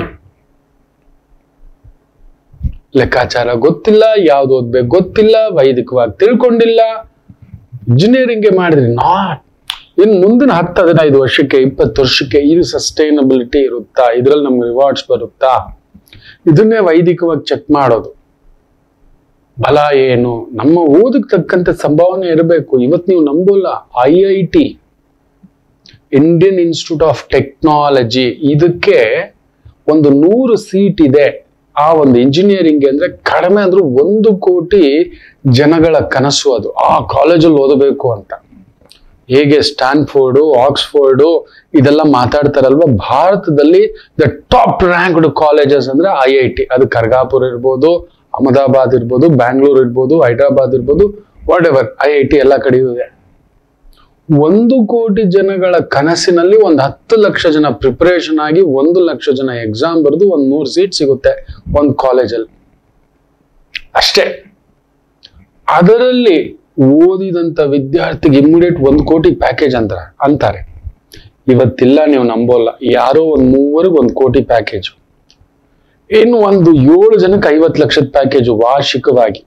ಲೆಕ್ಕಾಚಾರ ಗೊತ್ತಿಲ್ಲ ಯಾವ್ದು ಓದ್ಬೇಕು ಗೊತ್ತಿಲ್ಲ ವೈದಿಕವಾಗಿ ತಿಳ್ಕೊಂಡಿಲ್ಲ ಇಂಜಿನಿಯರಿಂಗ್ ಮಾಡಿದ್ರಿ ನಾಟ್ ಇನ್ ಮುಂದಿನ ಹತ್ತು ಹದಿನೈದು ವರ್ಷಕ್ಕೆ ಇಪ್ಪತ್ತು ವರ್ಷಕ್ಕೆ ಇದು ಸಸ್ಟೈನಬಿಲಿಟಿ ಇರುತ್ತಾ ಇದ್ರಲ್ಲಿ ನಮ್ಗೆ ರಿವಾರ್ಡ್ಸ್ ಬರುತ್ತಾ ಇದನ್ನೇ ವೈದಿಕವಾಗಿ ಚೆಕ್ ಮಾಡೋದು ಬಲ ಏನು ನಮ್ಮ ಓದಕ್ ತಕ್ಕಂತೆ ಸಂಭಾವನೆ ಇರಬೇಕು ಇವತ್ತು ನೀವು ನಂಬೋಲ್ಲ I I T Indian Institute of Technology ಇದಕ್ಕೆ ಒಂದು ನೂರು ಸೀಟ್ ಇದೆ ಆ ಒಂದು ಇಂಜಿನಿಯರಿಂಗ್ ಅಂದ್ರೆ ಕಡಿಮೆ ಅಂದ್ರೂ ಒಂದು ಕೋಟಿ ಜನಗಳ ಕನಸು ಅದು ಆ ಕಾಲೇಜಲ್ಲಿ ಓದಬೇಕು ಅಂತ ಹೇಗೆ ಸ್ಟ್ಯಾನ್ಫೋರ್ಡು ಆಕ್ಸ್ಫೋರ್ಡು ಇದೆಲ್ಲ ಮಾತಾಡ್ತಾರಲ್ವಾ ಭಾರತದಲ್ಲಿ ದ ಟಾಪ್ ರ್ಯಾಂಕ್ಡ್ ಕಾಲೇಜಸ್ ಅಂದ್ರೆ ಐ ಐ ಟಿ ಅದು ಕರ್ಗಾಪುರ್ ಇರ್ಬೋದು ಅಹಮದಾಬಾದ್ ಇರ್ಬೋದು ಬ್ಯಾಂಗ್ಳೂರ್ ಇರ್ಬೋದು ಹೈದರಾಬಾದ್ ಇರ್ಬೋದು whatever I I T ಎಲ್ಲ ಕಡೆಯೂ ಇದೆ ಒಂದು ಕೋಟಿ ಜನಗಳ ಕನಸಿನಲ್ಲಿ ಒಂದು ಹತ್ತು ಲಕ್ಷ ಜನ ಪ್ರಿಪರೇಷನ್ ಆಗಿ ಒಂದು ಲಕ್ಷ ಜನ ಎಕ್ಸಾಮ್ ಬರೆದು ಒಂದು ನೂರು ಸೀಟ್ ಸಿಗುತ್ತೆ ಒಂದು ಕಾಲೇಜಲ್ಲಿ ಅಷ್ಟೇ ಅದರಲ್ಲಿ ಓದಿದಂತ ವಿದ್ಯಾರ್ಥಿಗೆ ಇಮ್ಮಿಡಿಯೇಟ್ ಒಂದು ಕೋಟಿ ಪ್ಯಾಕೇಜ್ ಅಂತ ಅಂತಾರೆ ಇವತ್ತಿಲ್ಲ ನೀವು ನಂಬೋಲ್ಲ ಯಾರೋ ಒಂದು ಮೂವರಿಗೆ ಒಂದು ಕೋಟಿ ಪ್ಯಾಕೇಜ್ ಇನ್ನು ಒಂದು ಏಳು ಜನಕ್ಕೆ ಐವತ್ತು ಲಕ್ಷದ ಪ್ಯಾಕೇಜ್ ವಾರ್ಷಿಕವಾಗಿ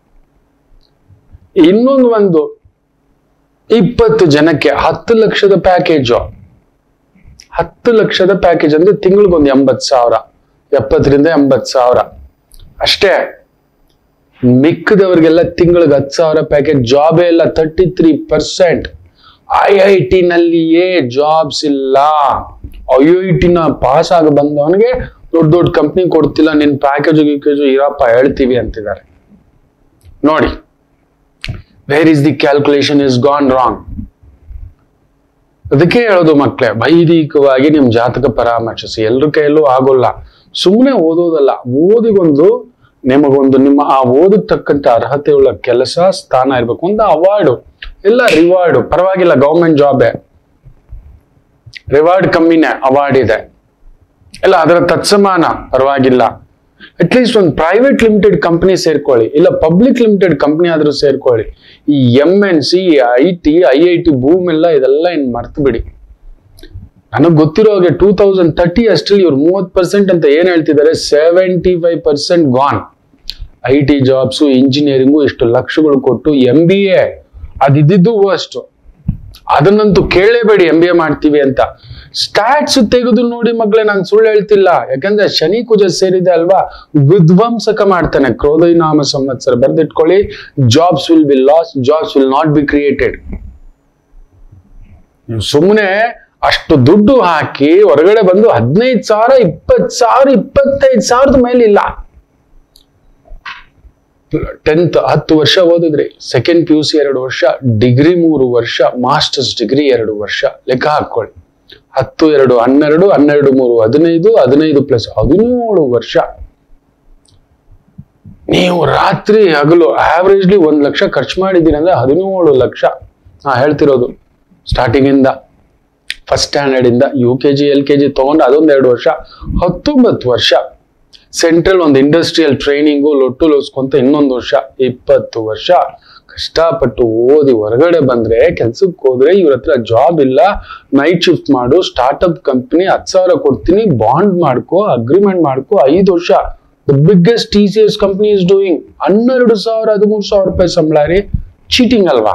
ಇನ್ನೊಂದು ಒಂದು ಇಪ್ಪತ್ತು ಜನಕ್ಕೆ ಹತ್ತು ಲಕ್ಷದ ಪ್ಯಾಕೇಜು ಹತ್ತು ಲಕ್ಷದ ಪ್ಯಾಕೇಜ್ ಅಂದ್ರೆ ತಿಂಗಳಿಗೊಂದು ಎಂಬತ್ತು ಸಾವಿರ ಎಪ್ಪತ್ತರಿಂದ ಎಂಬತ್ತು ಸಾವಿರ ಅಷ್ಟೇ ಮಿಕ್ಕದವ್ರಿಗೆಲ್ಲ ತಿಂಗಳಿಗೆ ಹತ್ತು ಸಾವಿರ ಪ್ಯಾಕೇಜ್ ಜಾಬೇ ಇಲ್ಲ thirty three percent I I T ನಲ್ಲಿಯೇ ಜಾಬ್ಸ್ ಇಲ್ಲ ಐ ಐ ಟಿನ ಪಾಸ್ ಆಗಿ ಬಂದವನಿಗೆ ದೊಡ್ಡ ದೊಡ್ಡ ಕಂಪ್ನಿ ಕೊಡ್ತಿಲ್ಲ ನಿನ್ ಪ್ಯಾಕೇಜು ಗೀಕೇಜು ಇರಪ್ಪ ಹೇಳ್ತೀವಿ ಅಂತಿದ್ದಾರೆ ನೋಡಿ where is the calculation is gone wrong ಅದಕ್ಕೆ ಹೇಳೋದು ಮಕ್ಕಳೇ ವೈದಿಕವಾಗಿ ನಿಮ್ ಜಾತಕ ಪರಾಮರ್ಶಿಸಿ ಎಲ್ರ ಕೈಯಲ್ಲೂ ಆಗೋಲ್ಲ ಸುಮ್ಮನೆ ಓದೋದಲ್ಲ ಓದಿಗೊಂದು ನಿಮಗೊಂದು ನಿಮ್ಮ ಆ ಓದಕ್ ತಕ್ಕಂತ ಅರ್ಹತೆ ಉಳ್ಳ ಕೆಲಸ ಸ್ಥಾನ ಇರ್ಬೇಕು ಒಂದು ಅವಾರ್ಡು ಇಲ್ಲ ರಿವಾರ್ಡು ಪರವಾಗಿಲ್ಲ ಗೌರ್ಮೆಂಟ್ ಜಾಬೇ ರಿವಾರ್ಡ್ ಕಮ್ಮಿನೇ ಅವಾರ್ಡ್ ಇದೆ ಇಲ್ಲ ಅದರ ತತ್ಸಮಾನ ಪರವಾಗಿಲ್ಲ ಅಟ್ಲೀಸ್ಟ್ ಒಂದು ಪ್ರೈವೇಟ್ ಲಿಮಿಟೆಡ್ ಕಂಪನಿ ಸೇರ್ಕೊಳ್ಳಿ ಇಲ್ಲ ಪಬ್ಲಿಕ್ ಲಿಮಿಟೆಡ್ ಕಂಪನಿ ಆದ್ರೂ ಸೇರ್ಕೊಳ್ಳಿ ಈ M N C I T I I T boom ಎಲ್ಲ ಇದೆಲ್ಲ ಇನ್ ಮರ್ತು ಬಿಡಿ ನನಗೆ ಗೊತ್ತಿರೋ ಹಾಗೆ ಟೂ ತೌಸಂಡ್ ತರ್ಟಿ ಅಷ್ಟರಲ್ಲಿ ಇವ್ರು ಮೂವತ್ ಪರ್ಸೆಂಟ್ ಅಂತ ಏನ್ ಹೇಳ್ತಿದ್ದಾರೆ seventy five percent gone I T jobs engineering ಇಷ್ಟು ಲಕ್ಷಗಳು ಕೊಟ್ಟು ಎಂ ಬಿ ಎ ಅದಿದ್ದು ಅಷ್ಟು ಅದನ್ನಂತೂ ಕೇಳಲೇಬೇಡಿ ಎಂ ಬಿ ಎ ಮಾಡ್ತೀವಿ ಅಂತ ಸ್ಟ್ಯಾಟ್ಸ್ ತೆಗೆದು ನೋಡಿ ಮಗಳೇ ನಾನು ಸುಳ್ಳು ಹೇಳ್ತಿಲ್ಲ ಯಾಕಂದ್ರೆ ಶನಿ ಕುಜ ಸೇರಿದೆ ಅಲ್ವಾ ವಿಧ್ವಂಸಕ ಮಾಡ್ತಾನೆ ಕ್ರೋಧೈ ನಾಮ ಸಂವತ್ಸರ ಬರ್ದಿಟ್ಕೊಳ್ಳಿ jobs will be loss jobs will not be created ನೀವು ಸುಮ್ಮನೆ ಅಷ್ಟು ದುಡ್ಡು ಹಾಕಿ ಹೊರಗಡೆ ಬಂದು ಹದಿನೈದು ಸಾವಿರ ಇಪ್ಪತ್ತು ಸಾವಿರ ಇಪ್ಪತ್ತೈದು ಸಾವಿರದ ಮೇಲೆ ಇಲ್ಲ ಟೆಂತ್ ಹತ್ತು ವರ್ಷ ಓದಿದ್ರಿ ಸೆಕೆಂಡ್ ಪಿ ಯು ಸಿ ಎರಡು ವರ್ಷ ಡಿಗ್ರಿ ಮೂರು ವರ್ಷ ಮಾಸ್ಟರ್ಸ್ ಡಿಗ್ರಿ ಎರಡು ವರ್ಷ ಲೆಕ್ಕ ಹಾಕೊಳ್ಳಿ ಹತ್ತು ಎರಡು ಹನ್ನೆರಡು ಹನ್ನೆರಡು ಮೂರು ಹದಿನೈದು ಹದಿನೈದು ಪ್ಲಸ್ ಹದಿನೇಳು ವರ್ಷ ನೀವು ರಾತ್ರಿ ಹಗಲು ಆವರೇಜ್ಲಿ ಒಂದ್ ಲಕ್ಷ ಖರ್ಚು ಮಾಡಿದ್ದೀರಿ ಅಂದ್ರೆ ಹದಿನೇಳು ಲಕ್ಷ ನಾ ಹೇಳ್ತಿರೋದು ಸ್ಟಾರ್ಟಿಂಗ್ ಇಂದ ಫಸ್ಟ್ ಸ್ಟ್ಯಾಂಡರ್ಡ್ ಇಂದ U K G L K G ತಗೊಂಡು ಅದೊಂದ್ ಎರಡು ವರ್ಷ ಹತ್ತೊಂಬತ್ತು ವರ್ಷ ಸೆಂಟ್ರಲ್ ಒಂದು ಇಂಡಸ್ಟ್ರಿಯಲ್ ಟ್ರೈನಿಂಗು ಲೊಟ್ಟು ಲೋಸ್ಕೊಂತ ಇನ್ನೊಂದು ವರ್ಷ ಇಪ್ಪತ್ತು ವರ್ಷ ಕಷ್ಟಪಟ್ಟು ಓದಿ ಹೊರಗಡೆ ಬಂದ್ರೆ ಕೆಲ್ಸಕ್ಕೆ ಹೋದ್ರೆ ಇವ್ರ ಹತ್ರ ಜಾಬ್ ಇಲ್ಲ ನೈಟ್ ಶಿಫ್ಟ್ ಮಾಡು ಸ್ಟಾರ್ಟ್ಅಪ್ ಕಂಪ್ನಿ ಹತ್ತು ಸಾವಿರ ಕೊಡ್ತೀನಿ ಬಾಂಡ್ ಮಾಡ್ಕೋ ಅಗ್ರಿಮೆಂಟ್ ಮಾಡ್ಕೋ ಐದು ವರ್ಷ the biggest T C S company is doing ಹನ್ನೆರಡು ಸಾವಿರ ಹದಿಮೂರು ಸಾವಿರ ರೂಪಾಯಿ ಸಂಬಳ ರೀ ಚೀಟಿಂಗ್ ಅಲ್ವಾ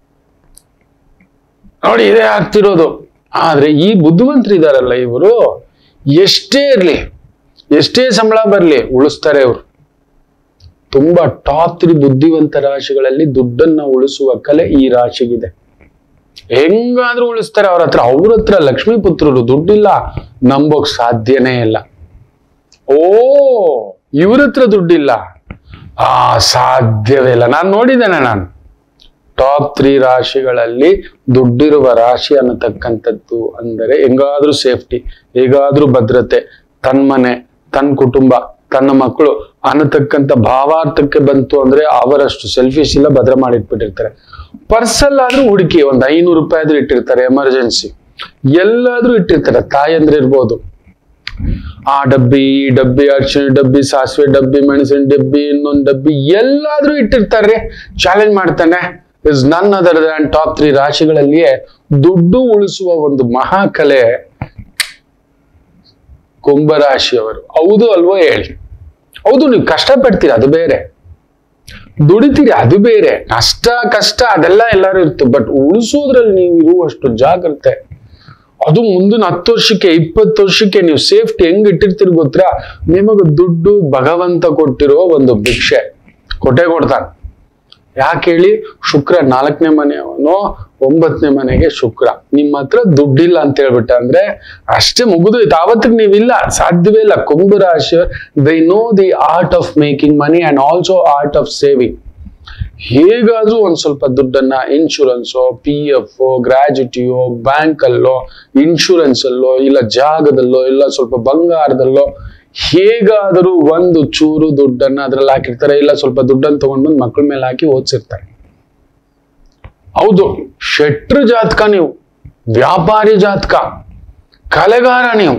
ನೋಡಿ ಇದೇ ಆಗ್ತಿರೋದು ಆದ್ರೆ ಈ ಬುದ್ಧಿವಂತರು ಇದಾರಲ್ಲ ಇವರು ಎಷ್ಟೇ ಇರ್ಲಿ ಎಷ್ಟೇ ಸಂಬಳ ಬರ್ಲಿ ಉಳಿಸ್ತಾರೆ ಇವರು ತುಂಬಾ ಟಾಪ್ ತ್ರೀ ಬುದ್ಧಿವಂತ ರಾಶಿಗಳಲ್ಲಿ ದುಡ್ಡನ್ನ ಉಳಿಸುವ ಕಲೆ ಈ ರಾಶಿಗಿದೆ ಹೆಂಗಾದ್ರೂ ಉಳಿಸ್ತಾರೆ ಅವ್ರ ಹತ್ರ ಅವ್ರ ಹತ್ರ ಲಕ್ಷ್ಮೀ ಪುತ್ರರು ದುಡ್ಡಿಲ್ಲ ನಂಬೋಕ್ ಸಾಧ್ಯನೇ ಇಲ್ಲ ಓ ಇವ್ರ ಹತ್ರ ದುಡ್ಡಿಲ್ಲ ಆ ಸಾಧ್ಯವೇ ಇಲ್ಲ ನಾನು ನೋಡಿದ್ದೇನೆ ನಾನು ಟಾಪ್ ತ್ರೀ ರಾಶಿಗಳಲ್ಲಿ ದುಡ್ಡಿರುವ ರಾಶಿ ಅನ್ನತಕ್ಕಂಥದ್ದು ಅಂದರೆ ಹೆಂಗಾದ್ರೂ ಸೇಫ್ಟಿ ಹೇಗಾದ್ರೂ ಭದ್ರತೆ ತನ್ಮನೆ ತನ್ನ ಕುಟುಂಬ ತನ್ನ ಮಕ್ಕಳು ಅನ್ನತಕ್ಕಂಥ ಭಾವಾರ್ಥಕ್ಕೆ ಬಂತು ಅಂದ್ರೆ ಅವರಷ್ಟು ಸೆಲ್ಫಿಶ್ ಇಲ್ಲ ಭದ್ರ ಮಾಡಿಟ್ಬಿಟ್ಟಿರ್ತಾರೆ ಪರ್ಸಲ್ ಆದ್ರೂ ಹುಡುಕಿ ಒಂದ್ ಐನೂರು ರೂಪಾಯಿ ಆದ್ರೂ ಇಟ್ಟಿರ್ತಾರೆ ಎಮರ್ಜೆನ್ಸಿ ಎಲ್ಲಾದ್ರೂ ಇಟ್ಟಿರ್ತಾರೆ ತಾಯಂದ್ರೆ ಇರ್ಬೋದು ಆ ಡಬ್ಬಿ ಈ ಡಬ್ಬಿ ಅರ್ಶಿಣ ಡಬ್ಬಿ ಸಾಸಿವೆ ಡಬ್ಬಿ ಮೆಣಸಿನ ಡಬ್ಬಿ ಇನ್ನೊಂದು ಡಬ್ಬಿ ಎಲ್ಲಾದ್ರೂ ಇಟ್ಟಿರ್ತಾರೆ ಚಾಲೆಂಜ್ ಮಾಡ್ತಾನೆ is none other than top three ರಾಶಿಗಳಲ್ಲಿಯೇ ದುಡ್ಡು ಉಳಿಸುವ ಒಂದು ಮಹಾಕಲೆ ಕುಂಭರಾಶಿಯವರು ಹೌದು ಅಲ್ವೋ ಹೇಳಿ ಹೌದು ನೀವು ಕಷ್ಟಪಡ್ತೀರಿ ಅದು ಬೇರೆ ದುಡಿತೀರಿ ಅದು ಬೇರೆ ನಷ್ಟ ಕಷ್ಟ ಅದೆಲ್ಲ ಎಲ್ಲರೂ ಇರುತ್ತೆ ಬಟ್ ಉಳಿಸೋದ್ರಲ್ಲಿ ನೀವು ಇರುವಷ್ಟು ಜಾಗ್ರತೆ ಅದು ಮುಂದಿನ ಹತ್ತು ವರ್ಷಕ್ಕೆ ಇಪ್ಪತ್ತು ವರ್ಷಕ್ಕೆ ನೀವು ಸೇಫ್ಟಿ ಹೆಂಗ್ ಇಟ್ಟಿರ್ತೀರಿ ಗೊತ್ತಾ ನಿಮಗೆ ದುಡ್ಡು ಭಗವಂತ ಕೊಟ್ಟಿರೋ ಒಂದು ಭಿಕ್ಷೆ ಕೊಟ್ಟೆ ಕೊಡ್ತಾನೆ ಯಾಕೆ ಹೇಳಿ ಶುಕ್ರ ನಾಲ್ಕನೇ ಮನೆಯವನು ಒಂಬತ್ತನೇ ಮನೆಗೆ ಶುಕ್ರ ನಿಮ್ಮ ಹತ್ರ ದುಡ್ಡಿಲ್ಲ ಅಂತ ಹೇಳ್ಬಿಟ್ಟ ಅಂದ್ರೆ ಅಷ್ಟೇ ಮುಗಿದೋಯ್ತು ಆವತ್ತಿಗೆ ನೀವಿಲ್ಲ ಸಾಧ್ಯವೇ ಇಲ್ಲ ಕುಂಭರಾಶಿ they know the art of making money and also art of saving ಹೇಗಾದ್ರೂ ಒಂದ್ ಸ್ವಲ್ಪ ದುಡ್ಡನ್ನ ಇನ್ಶೂರೆನ್ಸೋ ಪಿ ಎಫ್ ಗ್ರಾಜ್ಯುಟಿಯೋ ಬ್ಯಾಂಕ್ ಅಲ್ಲೋ ಇನ್ಶೂರೆನ್ಸ್ ಅಲ್ಲೋ ಇಲ್ಲ ಜಾಗದಲ್ಲೋ ಇಲ್ಲ ಸ್ವಲ್ಪ ಬಂಗಾರದಲ್ಲೋ ಹೇಗಾದರೂ ಒಂದು ಚೂರು ದುಡ್ಡನ್ನ ಅದ್ರಲ್ಲಿ ಹಾಕಿರ್ತಾರೆ ಇಲ್ಲ ಸ್ವಲ್ಪ ದುಡ್ಡನ್ನು ತಗೊಂಡ್ ಬಂದು ಮಕ್ಕಳ ಮೇಲೆ ಹಾಕಿ ಓದಿಸಿರ್ತಾರೆ ಹೌದು ಶೆಟ್ರು ಜಾತಕ ನೀವು ವ್ಯಾಪಾರಿ ಜಾತಕ ಕಲೆಗಾರ ನೀವು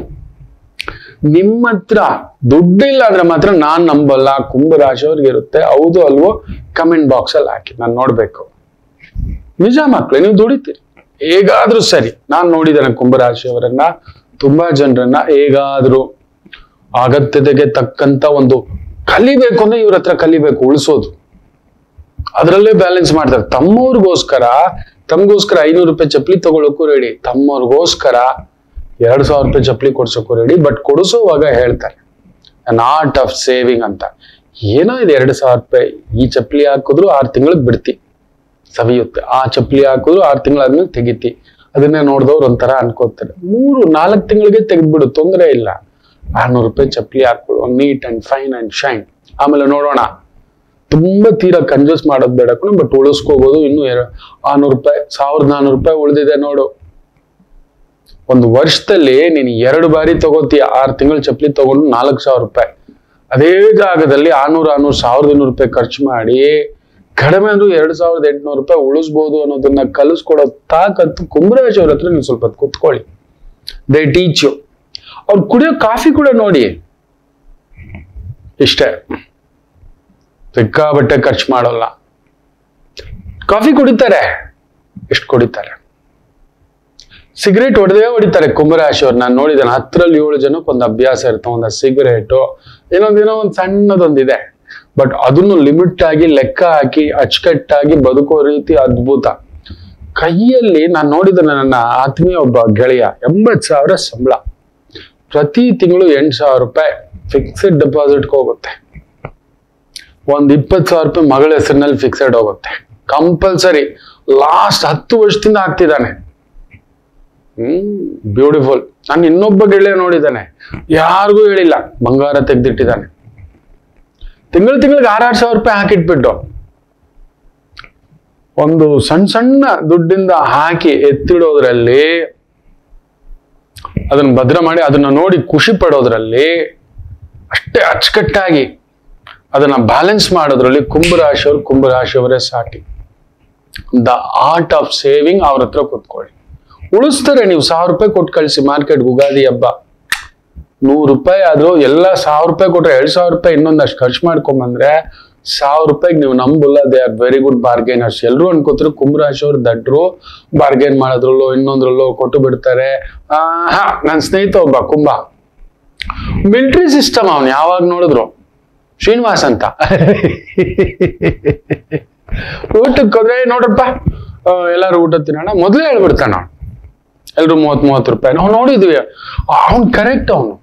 ನಿಮ್ಮ ಹತ್ರ ದುಡ್ಡಿಲ್ಲ ಅಂದ್ರೆ ಮಾತ್ರ ನಾನ್ ನಂಬಲ್ಲ ಕುಂಭರಾಶಿಯವ್ರಿಗೆ ಇರುತ್ತೆ ಹೌದು ಅಲ್ವೋ ಕಮೆಂಟ್ ಬಾಕ್ಸ್ ಅಲ್ಲಿ ಹಾಕಿ ನಾನು ನೋಡ್ಬೇಕು ನಿಜ ಮಕ್ಳು ನೀವು ದುಡಿತೀರಿ ಹೇಗಾದ್ರೂ ಸರಿ ನಾನ್ ನೋಡಿದ್ದೇನೆ ಕುಂಭರಾಶಿಯವರನ್ನ ತುಂಬಾ ಜನರನ್ನ ಹೇಗಾದ್ರೂ ಅಗತ್ಯತೆಗೆ ತಕ್ಕಂತ ಒಂದು ಕಲಿಬೇಕು ಅಂದ್ರೆ ಇವ್ರ ಹತ್ರ ಕಲಿಬೇಕು ಉಳಿಸೋದು ಅದರಲ್ಲೇ ಬ್ಯಾಲೆನ್ಸ್ ಮಾಡ್ತಾರೆ ತಮ್ಮವ್ರಿಗೋಸ್ಕರ ತಮ್ಗೋಸ್ಕರ ಐನೂರು ರೂಪಾಯಿ ಚಪ್ಪಲಿ ತಗೊಳಕ್ಕೂ ರೆಡಿ ತಮ್ಮವ್ರಿಗೋಸ್ಕರ ಎರಡ್ ಸಾವಿರ ರೂಪಾಯಿ ಚಪ್ಪಲಿ ಕೊಡ್ಸೋಕ್ಕೂ ರೆಡಿ ಬಟ್ ಕೊಡಿಸೋವಾಗ ಹೇಳ್ತಾರೆ ಅನ್ ಆರ್ಟ್ ಆಫ್ ಸೇವಿಂಗ್ ಅಂತ ಏನೋ ಇದು ಎರಡು ಸಾವಿರ ರೂಪಾಯಿ ಈ ಚಪ್ಪಲಿ ಹಾಕಿದ್ರು ಆರು ತಿಂಗಳಿಗೆ ಬಿಡ್ತಿ ಸವಿಯುತ್ತೆ ಆ ಚಪ್ಪಲಿ ಹಾಕಿದ್ರು ಆರು ತಿಂಗಳಾದ್ಮೇಲೆ ತೆಗಿತಿ ಅದನ್ನೇ ನೋಡಿದವ್ರು ಒಂಥರ ಅನ್ಕೋತಾರೆ ಮೂರು ನಾಲ್ಕು ತಿಂಗಳಿಗೆ ತೆಗೆದ್ಬಿಡು ತೊಂದರೆ ಇಲ್ಲ ಆರ್ನೂರು ರೂಪಾಯಿ ಚಪ್ಪಲಿ ಹಾಕೊಳ್ಳು neat and fine and shine ಆಮೇಲೆ ನೋಡೋಣ ತುಂಬಾ ತೀರಾ ಕಂಜೂಸ್ ಮಾಡೋದು ಬೇಡ ಕಣೋ ಬಟ್ ಉಳಿಸ್ಕೋಬಹುದು ಇನ್ನು ಎರಡು ಆರ್ನೂರು ರೂಪಾಯಿ ಸಾವಿರದ ನಾನ್ನೂರು ರೂಪಾಯಿ ಉಳಿದಿದೆ ನೋಡು ಒಂದು ವರ್ಷದಲ್ಲಿ ನೀನು ಎರಡು ಬಾರಿ ತಗೋತೀಯ ಆರು ತಿಂಗಳ ಚಪ್ಪಲಿ ತಗೊಂಡು ನಾಲ್ಕು ಸಾವಿರ ರೂಪಾಯಿ ಅದೇ ಜಾಗದಲ್ಲಿ ಆರ್ನೂರು ಆರ್ನೂರು ಸಾವಿರದ ಇನ್ನೂರು ರೂಪಾಯಿ ಖರ್ಚು ಮಾಡಿ ಕಡಿಮೆ ಅಂದ್ರೂ ಎರಡ್ ಸಾವಿರದ ಎಂಟುನೂರು ರೂಪಾಯಿ ಉಳಿಸ್ಬೋದು ಅನ್ನೋದನ್ನ ಕಲಿಸ್ಕೊಡೋ ತಾಕತ್ತು ಕುಂಭರಾಜ್ ಅವ್ರ ಹತ್ರ ನೀವು ಸ್ವಲ್ಪ ಹೊತ್ತು ಕುತ್ಕೊಳ್ಳಿ ದೇ ಟೀಚ್ ಯು ಅವ್ರು ಕುಡಿಯೋ ಕಾಫಿ ಕೂಡ ನೋಡಿ ಇಷ್ಟೇ ಸಿಕ್ಕಾಬಟ್ಟೆ ಖರ್ಚು ಮಾಡೋಲ್ಲ ಕಾಫಿ ಕುಡಿತಾರೆ ಎಷ್ಟು ಕುಡಿತಾರೆ ಸಿಗರೇಟ್ ಹೊಡೆದೇ ಹೊಡಿತಾರೆ ಕುಂಭರಾಶಿಯವ್ರು ನಾನು ನೋಡಿದ್ದೇನೆ ಹತ್ತರಲ್ಲಿ ಏಳು ಜನಕ್ಕೆ ಒಂದು ಅಭ್ಯಾಸ ಇರುತ್ತೆ ಒಂದು ಸಿಗರೇಟು ಏನೊಂದೇನೋ ಒಂದು ಸಣ್ಣದೊಂದಿದೆ ಬಟ್ ಅದನ್ನು ಲಿಮಿಟ್ ಆಗಿ ಲೆಕ್ಕ ಹಾಕಿ ಅಚ್ಚುಕಟ್ಟಾಗಿ ಬದುಕೋ ರೀತಿ ಅದ್ಭುತ ಕೈಯಲ್ಲಿ ನಾನು ನೋಡಿದ ನನ್ನ ಆತ್ಮೀಯ ಒಬ್ಬ ಗೆಳೆಯ ಎಂಬತ್ತು ಸಾವಿರ ಸಂಬಳ ಪ್ರತಿ ತಿಂಗಳು ಎಂಟು ಸಾವಿರ ರೂಪಾಯಿ ಫಿಕ್ಸೆಡ್ ಡೆಪಾಸಿಟ್ಗೆ ಹೋಗುತ್ತೆ ಒಂದ್ ಇಪ್ಪತ್ತು ಸಾವಿರ ರೂಪಾಯಿ ಮಗಳ ಹೆಸರಿನಲ್ಲಿ ಫಿಕ್ಸೆಡ್ ಹೋಗುತ್ತೆ ಕಂಪಲ್ಸರಿ ಲಾಸ್ಟ್ ಹತ್ತು ವರ್ಷದಿಂದ ಹಾಕ್ತಿದ್ದಾನೆ ಹ್ಮ್ ಬ್ಯೂಟಿಫುಲ್ ನಾನು ಇನ್ನೊಬ್ಬ ಗೆಳೆಯ ನೋಡಿದ್ದಾನೆ ಯಾರಿಗೂ ಹೇಳಿಲ್ಲ ಬಂಗಾರ ತೆಗೆದಿಟ್ಟಿದ್ದಾನೆ ತಿಂಗಳು ತಿಂಗಳಿಗೆ ಆರಾರು ಸಾವಿರ ರೂಪಾಯಿ ಹಾಕಿಟ್ಬಿಟ್ಟು ಒಂದು ಸಣ್ಣ ಸಣ್ಣ ದುಡ್ಡಿಂದ ಹಾಕಿ ಎತ್ತಿಡೋದ್ರಲ್ಲಿ ಅದನ್ನ ಭದ್ರ ಮಾಡಿ ಅದನ್ನ ನೋಡಿ ಖುಷಿ ಪಡೋದ್ರಲ್ಲಿ ಅಷ್ಟೇ ಅಚ್ಚುಕಟ್ಟಾಗಿ ಅದನ್ನ ಬ್ಯಾಲೆನ್ಸ್ ಮಾಡೋದ್ರಲ್ಲಿ ಕುಂಭರಾಶಿಯವರು ಕುಂಭರಾಶಿಯವರೇ ಸಾಟಿ ದ ಆರ್ಟ್ ಆಫ್ ಸೇವಿಂಗ್ ಅವ್ರ ಹತ್ರ ಕೂತ್ಕೊಳ್ಳಿ ಉಳಿಸ್ತಾರೆ ನೀವು ಸಾವಿರ ರೂಪಾಯಿ ಕೊಟ್ಟು ಕಳಿಸಿ ಮಾರ್ಕೆಟ್ ಉಗಾದಿ ಹಬ್ಬ ನೂರು ರೂಪಾಯಿ ಆದ್ರೂ ಎಲ್ಲ ಸಾವಿರ ರೂಪಾಯಿ ಕೊಟ್ರೆ ಎರಡ್ ಸಾವಿರ ರೂಪಾಯಿ ಇನ್ನೊಂದಷ್ಟು ಖರ್ಚು ಮಾಡ್ಕೊಂಬಂದ್ರೆ ಸಾವಿರ ರೂಪಾಯಿಗೆ ನೀವು ನಂಬಲ್ಲ they are very good bargainers ಎಲ್ಲರೂ ಅನ್ಕೋತಾರೆ ಕುಂಭರಾಶಿಯವ್ರು ದಡ್ರು ಬಾರ್ಗೇನ್ ಮಾಡೋದ್ರಲ್ಲೋ ಇನ್ನೊಂದ್ರಲ್ಲೋ ಕೊಟ್ಟು ಬಿಡ್ತಾರೆ ಆ, ಹಾ ನನ್ನ ಸ್ನೇಹಿತ ಒಬ್ಬ ಕುಂಭ ಮಿಲಿಟರಿ ಸಿಸ್ಟಮ್ ಅವನು ಯಾವಾಗ ನೋಡಿದ್ರು ಶ್ರೀನಿವಾಸ್ ಅಂತ ಊಟಕ್ಕೆ ಹೋದ್ರೆ "ಏ, ನೋಡ್ರಪ್ಪ ಆ, ಎಲ್ಲಾರು ಊಟ ತಿನ್ನೋಣ ಮೊದಲೇ ಹೇಳ್ಬಿಡ್ತಾನ ಅವ್ನು ಎಲ್ರು ಮೂವತ್ ಮೂವತ್ತು ರೂಪಾಯಿ ನಾವು ನೋಡಿದ್ವಿ ಅವ್ನ್ ಕರೆಕ್ಟ್ ಅವನು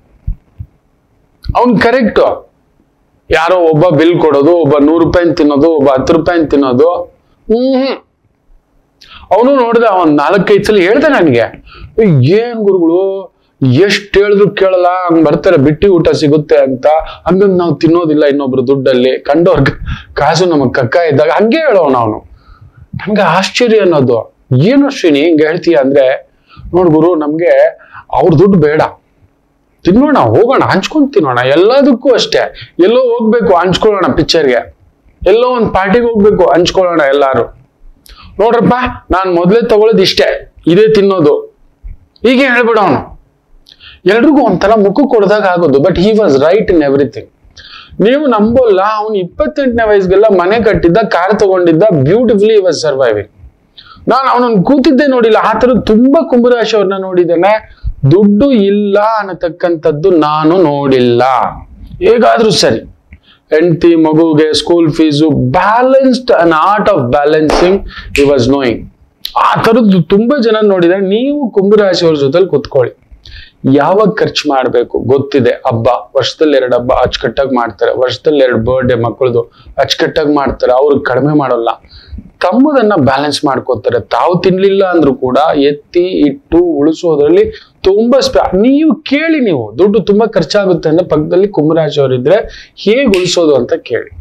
ಅವ್ನ್ ಕರೆಕ್ಟ್ ಯಾರೋ ಒಬ್ಬ ಬಿಲ್ ಕೊಡೋದು ಒಬ್ಬ ನೂರು ರೂಪಾಯಿ ತಿನ್ನೋದು ಒಬ್ಬ ಹತ್ತು ರೂಪಾಯಿ ತಿನ್ನೋದು ಹ್ಮ್ ಅವನು ನೋಡಿದ ಅವನ್ ನಾಲ್ಕೈದು ಸಲ ಹೇಳ್ದೆ ನನಗೆ "ಏ, ಏನ್ ಗುರುಗಳು ಎಷ್ಟ್ ಹೇಳಿದ್ರು ಕೇಳಲ್ಲ ಹಂಗ್ ಬರ್ತಾರೆ ಬಿಟ್ಟಿ ಊಟ ಸಿಗುತ್ತೆ ಅಂತ ಹಂಗಂದ್ ನಾವು ತಿನ್ನೋದಿಲ್ಲ ಇನ್ನೊಬ್ರು ದುಡ್ಡಲ್ಲಿ ಕಂಡವ್ರ ಕಾಸು ನಮಗ್ ಕಕ್ಕ ಇದ್ದಾಗ ಹಂಗೆ ಹೇಳೋನು ಅವನು ನನ್ಗೆ ಆಶ್ಚರ್ಯ ಅನ್ನೋದು ಏನು ಶ್ರೀನಿ ಹಿಂಗೆ ಹೇಳ್ತೀಯ ಅಂದ್ರೆ ನೋಡ್ ಗುರು ನಮ್ಗೆ ಅವ್ರ ದುಡ್ಡು ಬೇಡ ತಿನ್ನೋಣ ಹೋಗೋಣ ಹಂಚ್ಕೊಂಡ್ ತಿನ್ನೋಣ ಎಲ್ಲದಕ್ಕೂ ಅಷ್ಟೇ ಎಲ್ಲೋ ಹೋಗ್ಬೇಕು ಹಂಚ್ಕೊಳ್ಳೋಣ ಪಿಕ್ಚರ್ಗೆ ಎಲ್ಲೋ ಒಂದ್ ಪಾರ್ಟಿಗೆ ಹೋಗ್ಬೇಕು ಹಂಚ್ಕೊಳ್ಳೋಣ ಎಲ್ಲಾರು ನೋಡ್ರಪ್ಪ ನಾನ್ ಮೊದ್ಲೇ ತಗೊಳ್ಳೋದು ಇಷ್ಟೇ ಇದೇ ತಿನ್ನೋದು ಹೀಗೆ ಹೇಳ್ಬಿಡ ಅವನು ಎಲ್ರಿಗೂ ಒಂಥರ ಮುಖ ಕೊಡ್ದಾಗ ಆಗೋದು but he was right in everything ನೀವು ನಂಬೋಲ್ಲ ಅವನು ಇಪ್ಪತ್ತೆಂಟನೇ ವಯಸ್ಸಿಗೆಲ್ಲ ಮನೆ ಕಟ್ಟಿದ್ದ ಕಾರ್ ತಗೊಂಡಿದ್ದ ಬ್ಯೂಟಿಫುಲಿ ವಾಸ್ ಸರ್ವೈವಿಂಗ್ ನಾನು ಅವನನ್ನು ಕೂತಿದ್ದೆ ನೋಡಿಲ್ಲ ಆ ಥರ ತುಂಬಾ ಕುಂಭರಾಶಿಯವ್ರನ್ನ ನೋಡಿದ್ದೇನೆ ದುಡ್ಡು ಇಲ್ಲ ಅನ್ನತಕ್ಕಂಥದ್ದು ನಾನು ನೋಡಿಲ್ಲ ಹೇಗಾದ್ರೂ ಸರಿ ಹೆಂಡತಿ ಮಗುಗೆ school fees balanced an art of balancing he was knowing ಆ ಥರದ್ದು ತುಂಬಾ ಜನ ನೋಡಿದ್ರೆ ನೀವು ಕುಂಭರಾಶಿಯವ್ರ ಜೊತೆಲಿ ಕುತ್ಕೊಳ್ಳಿ ಯಾವಾಗ ಖರ್ಚು ಮಾಡಬೇಕು ಗೊತ್ತಿದೆ ಹಬ್ಬ ವರ್ಷದಲ್ಲಿ ಎರಡು ಹಬ್ಬ ಅಚ್ಚುಕಟ್ಟಾಗಿ ಮಾಡ್ತಾರೆ ವರ್ಷದಲ್ಲಿ ಎರಡು ಬರ್ಡೇ ಮಕ್ಕಳದು ಅಚ್ಚುಕಟ್ಟಾಗಿ ಮಾಡ್ತಾರೆ ಅವ್ರು ಕಡಿಮೆ ಮಾಡೋಲ್ಲ ತಮ್ಮದನ್ನ ಬ್ಯಾಲೆನ್ಸ್ ಮಾಡ್ಕೋತಾರೆ ತಾವು ತಿನ್ಲಿಲ್ಲ ಅಂದ್ರೂ ಕೂಡ ಎತ್ತಿ ಇಟ್ಟು ಉಳಿಸೋದ್ರಲ್ಲಿ ತುಂಬಾ ಸ್ಪ ನೀವು ಕೇಳಿ ನೀವು ದುಡ್ಡು ತುಂಬಾ ಖರ್ಚಾಗುತ್ತೆ ಅಂದ್ರೆ ಪಕ್ಕದಲ್ಲಿ ಕುಂಭರಾಶಿಯವರಿದ್ರೆ ಹೇಗೆ ಉಳಿಸೋದು ಅಂತ ಕೇಳಿ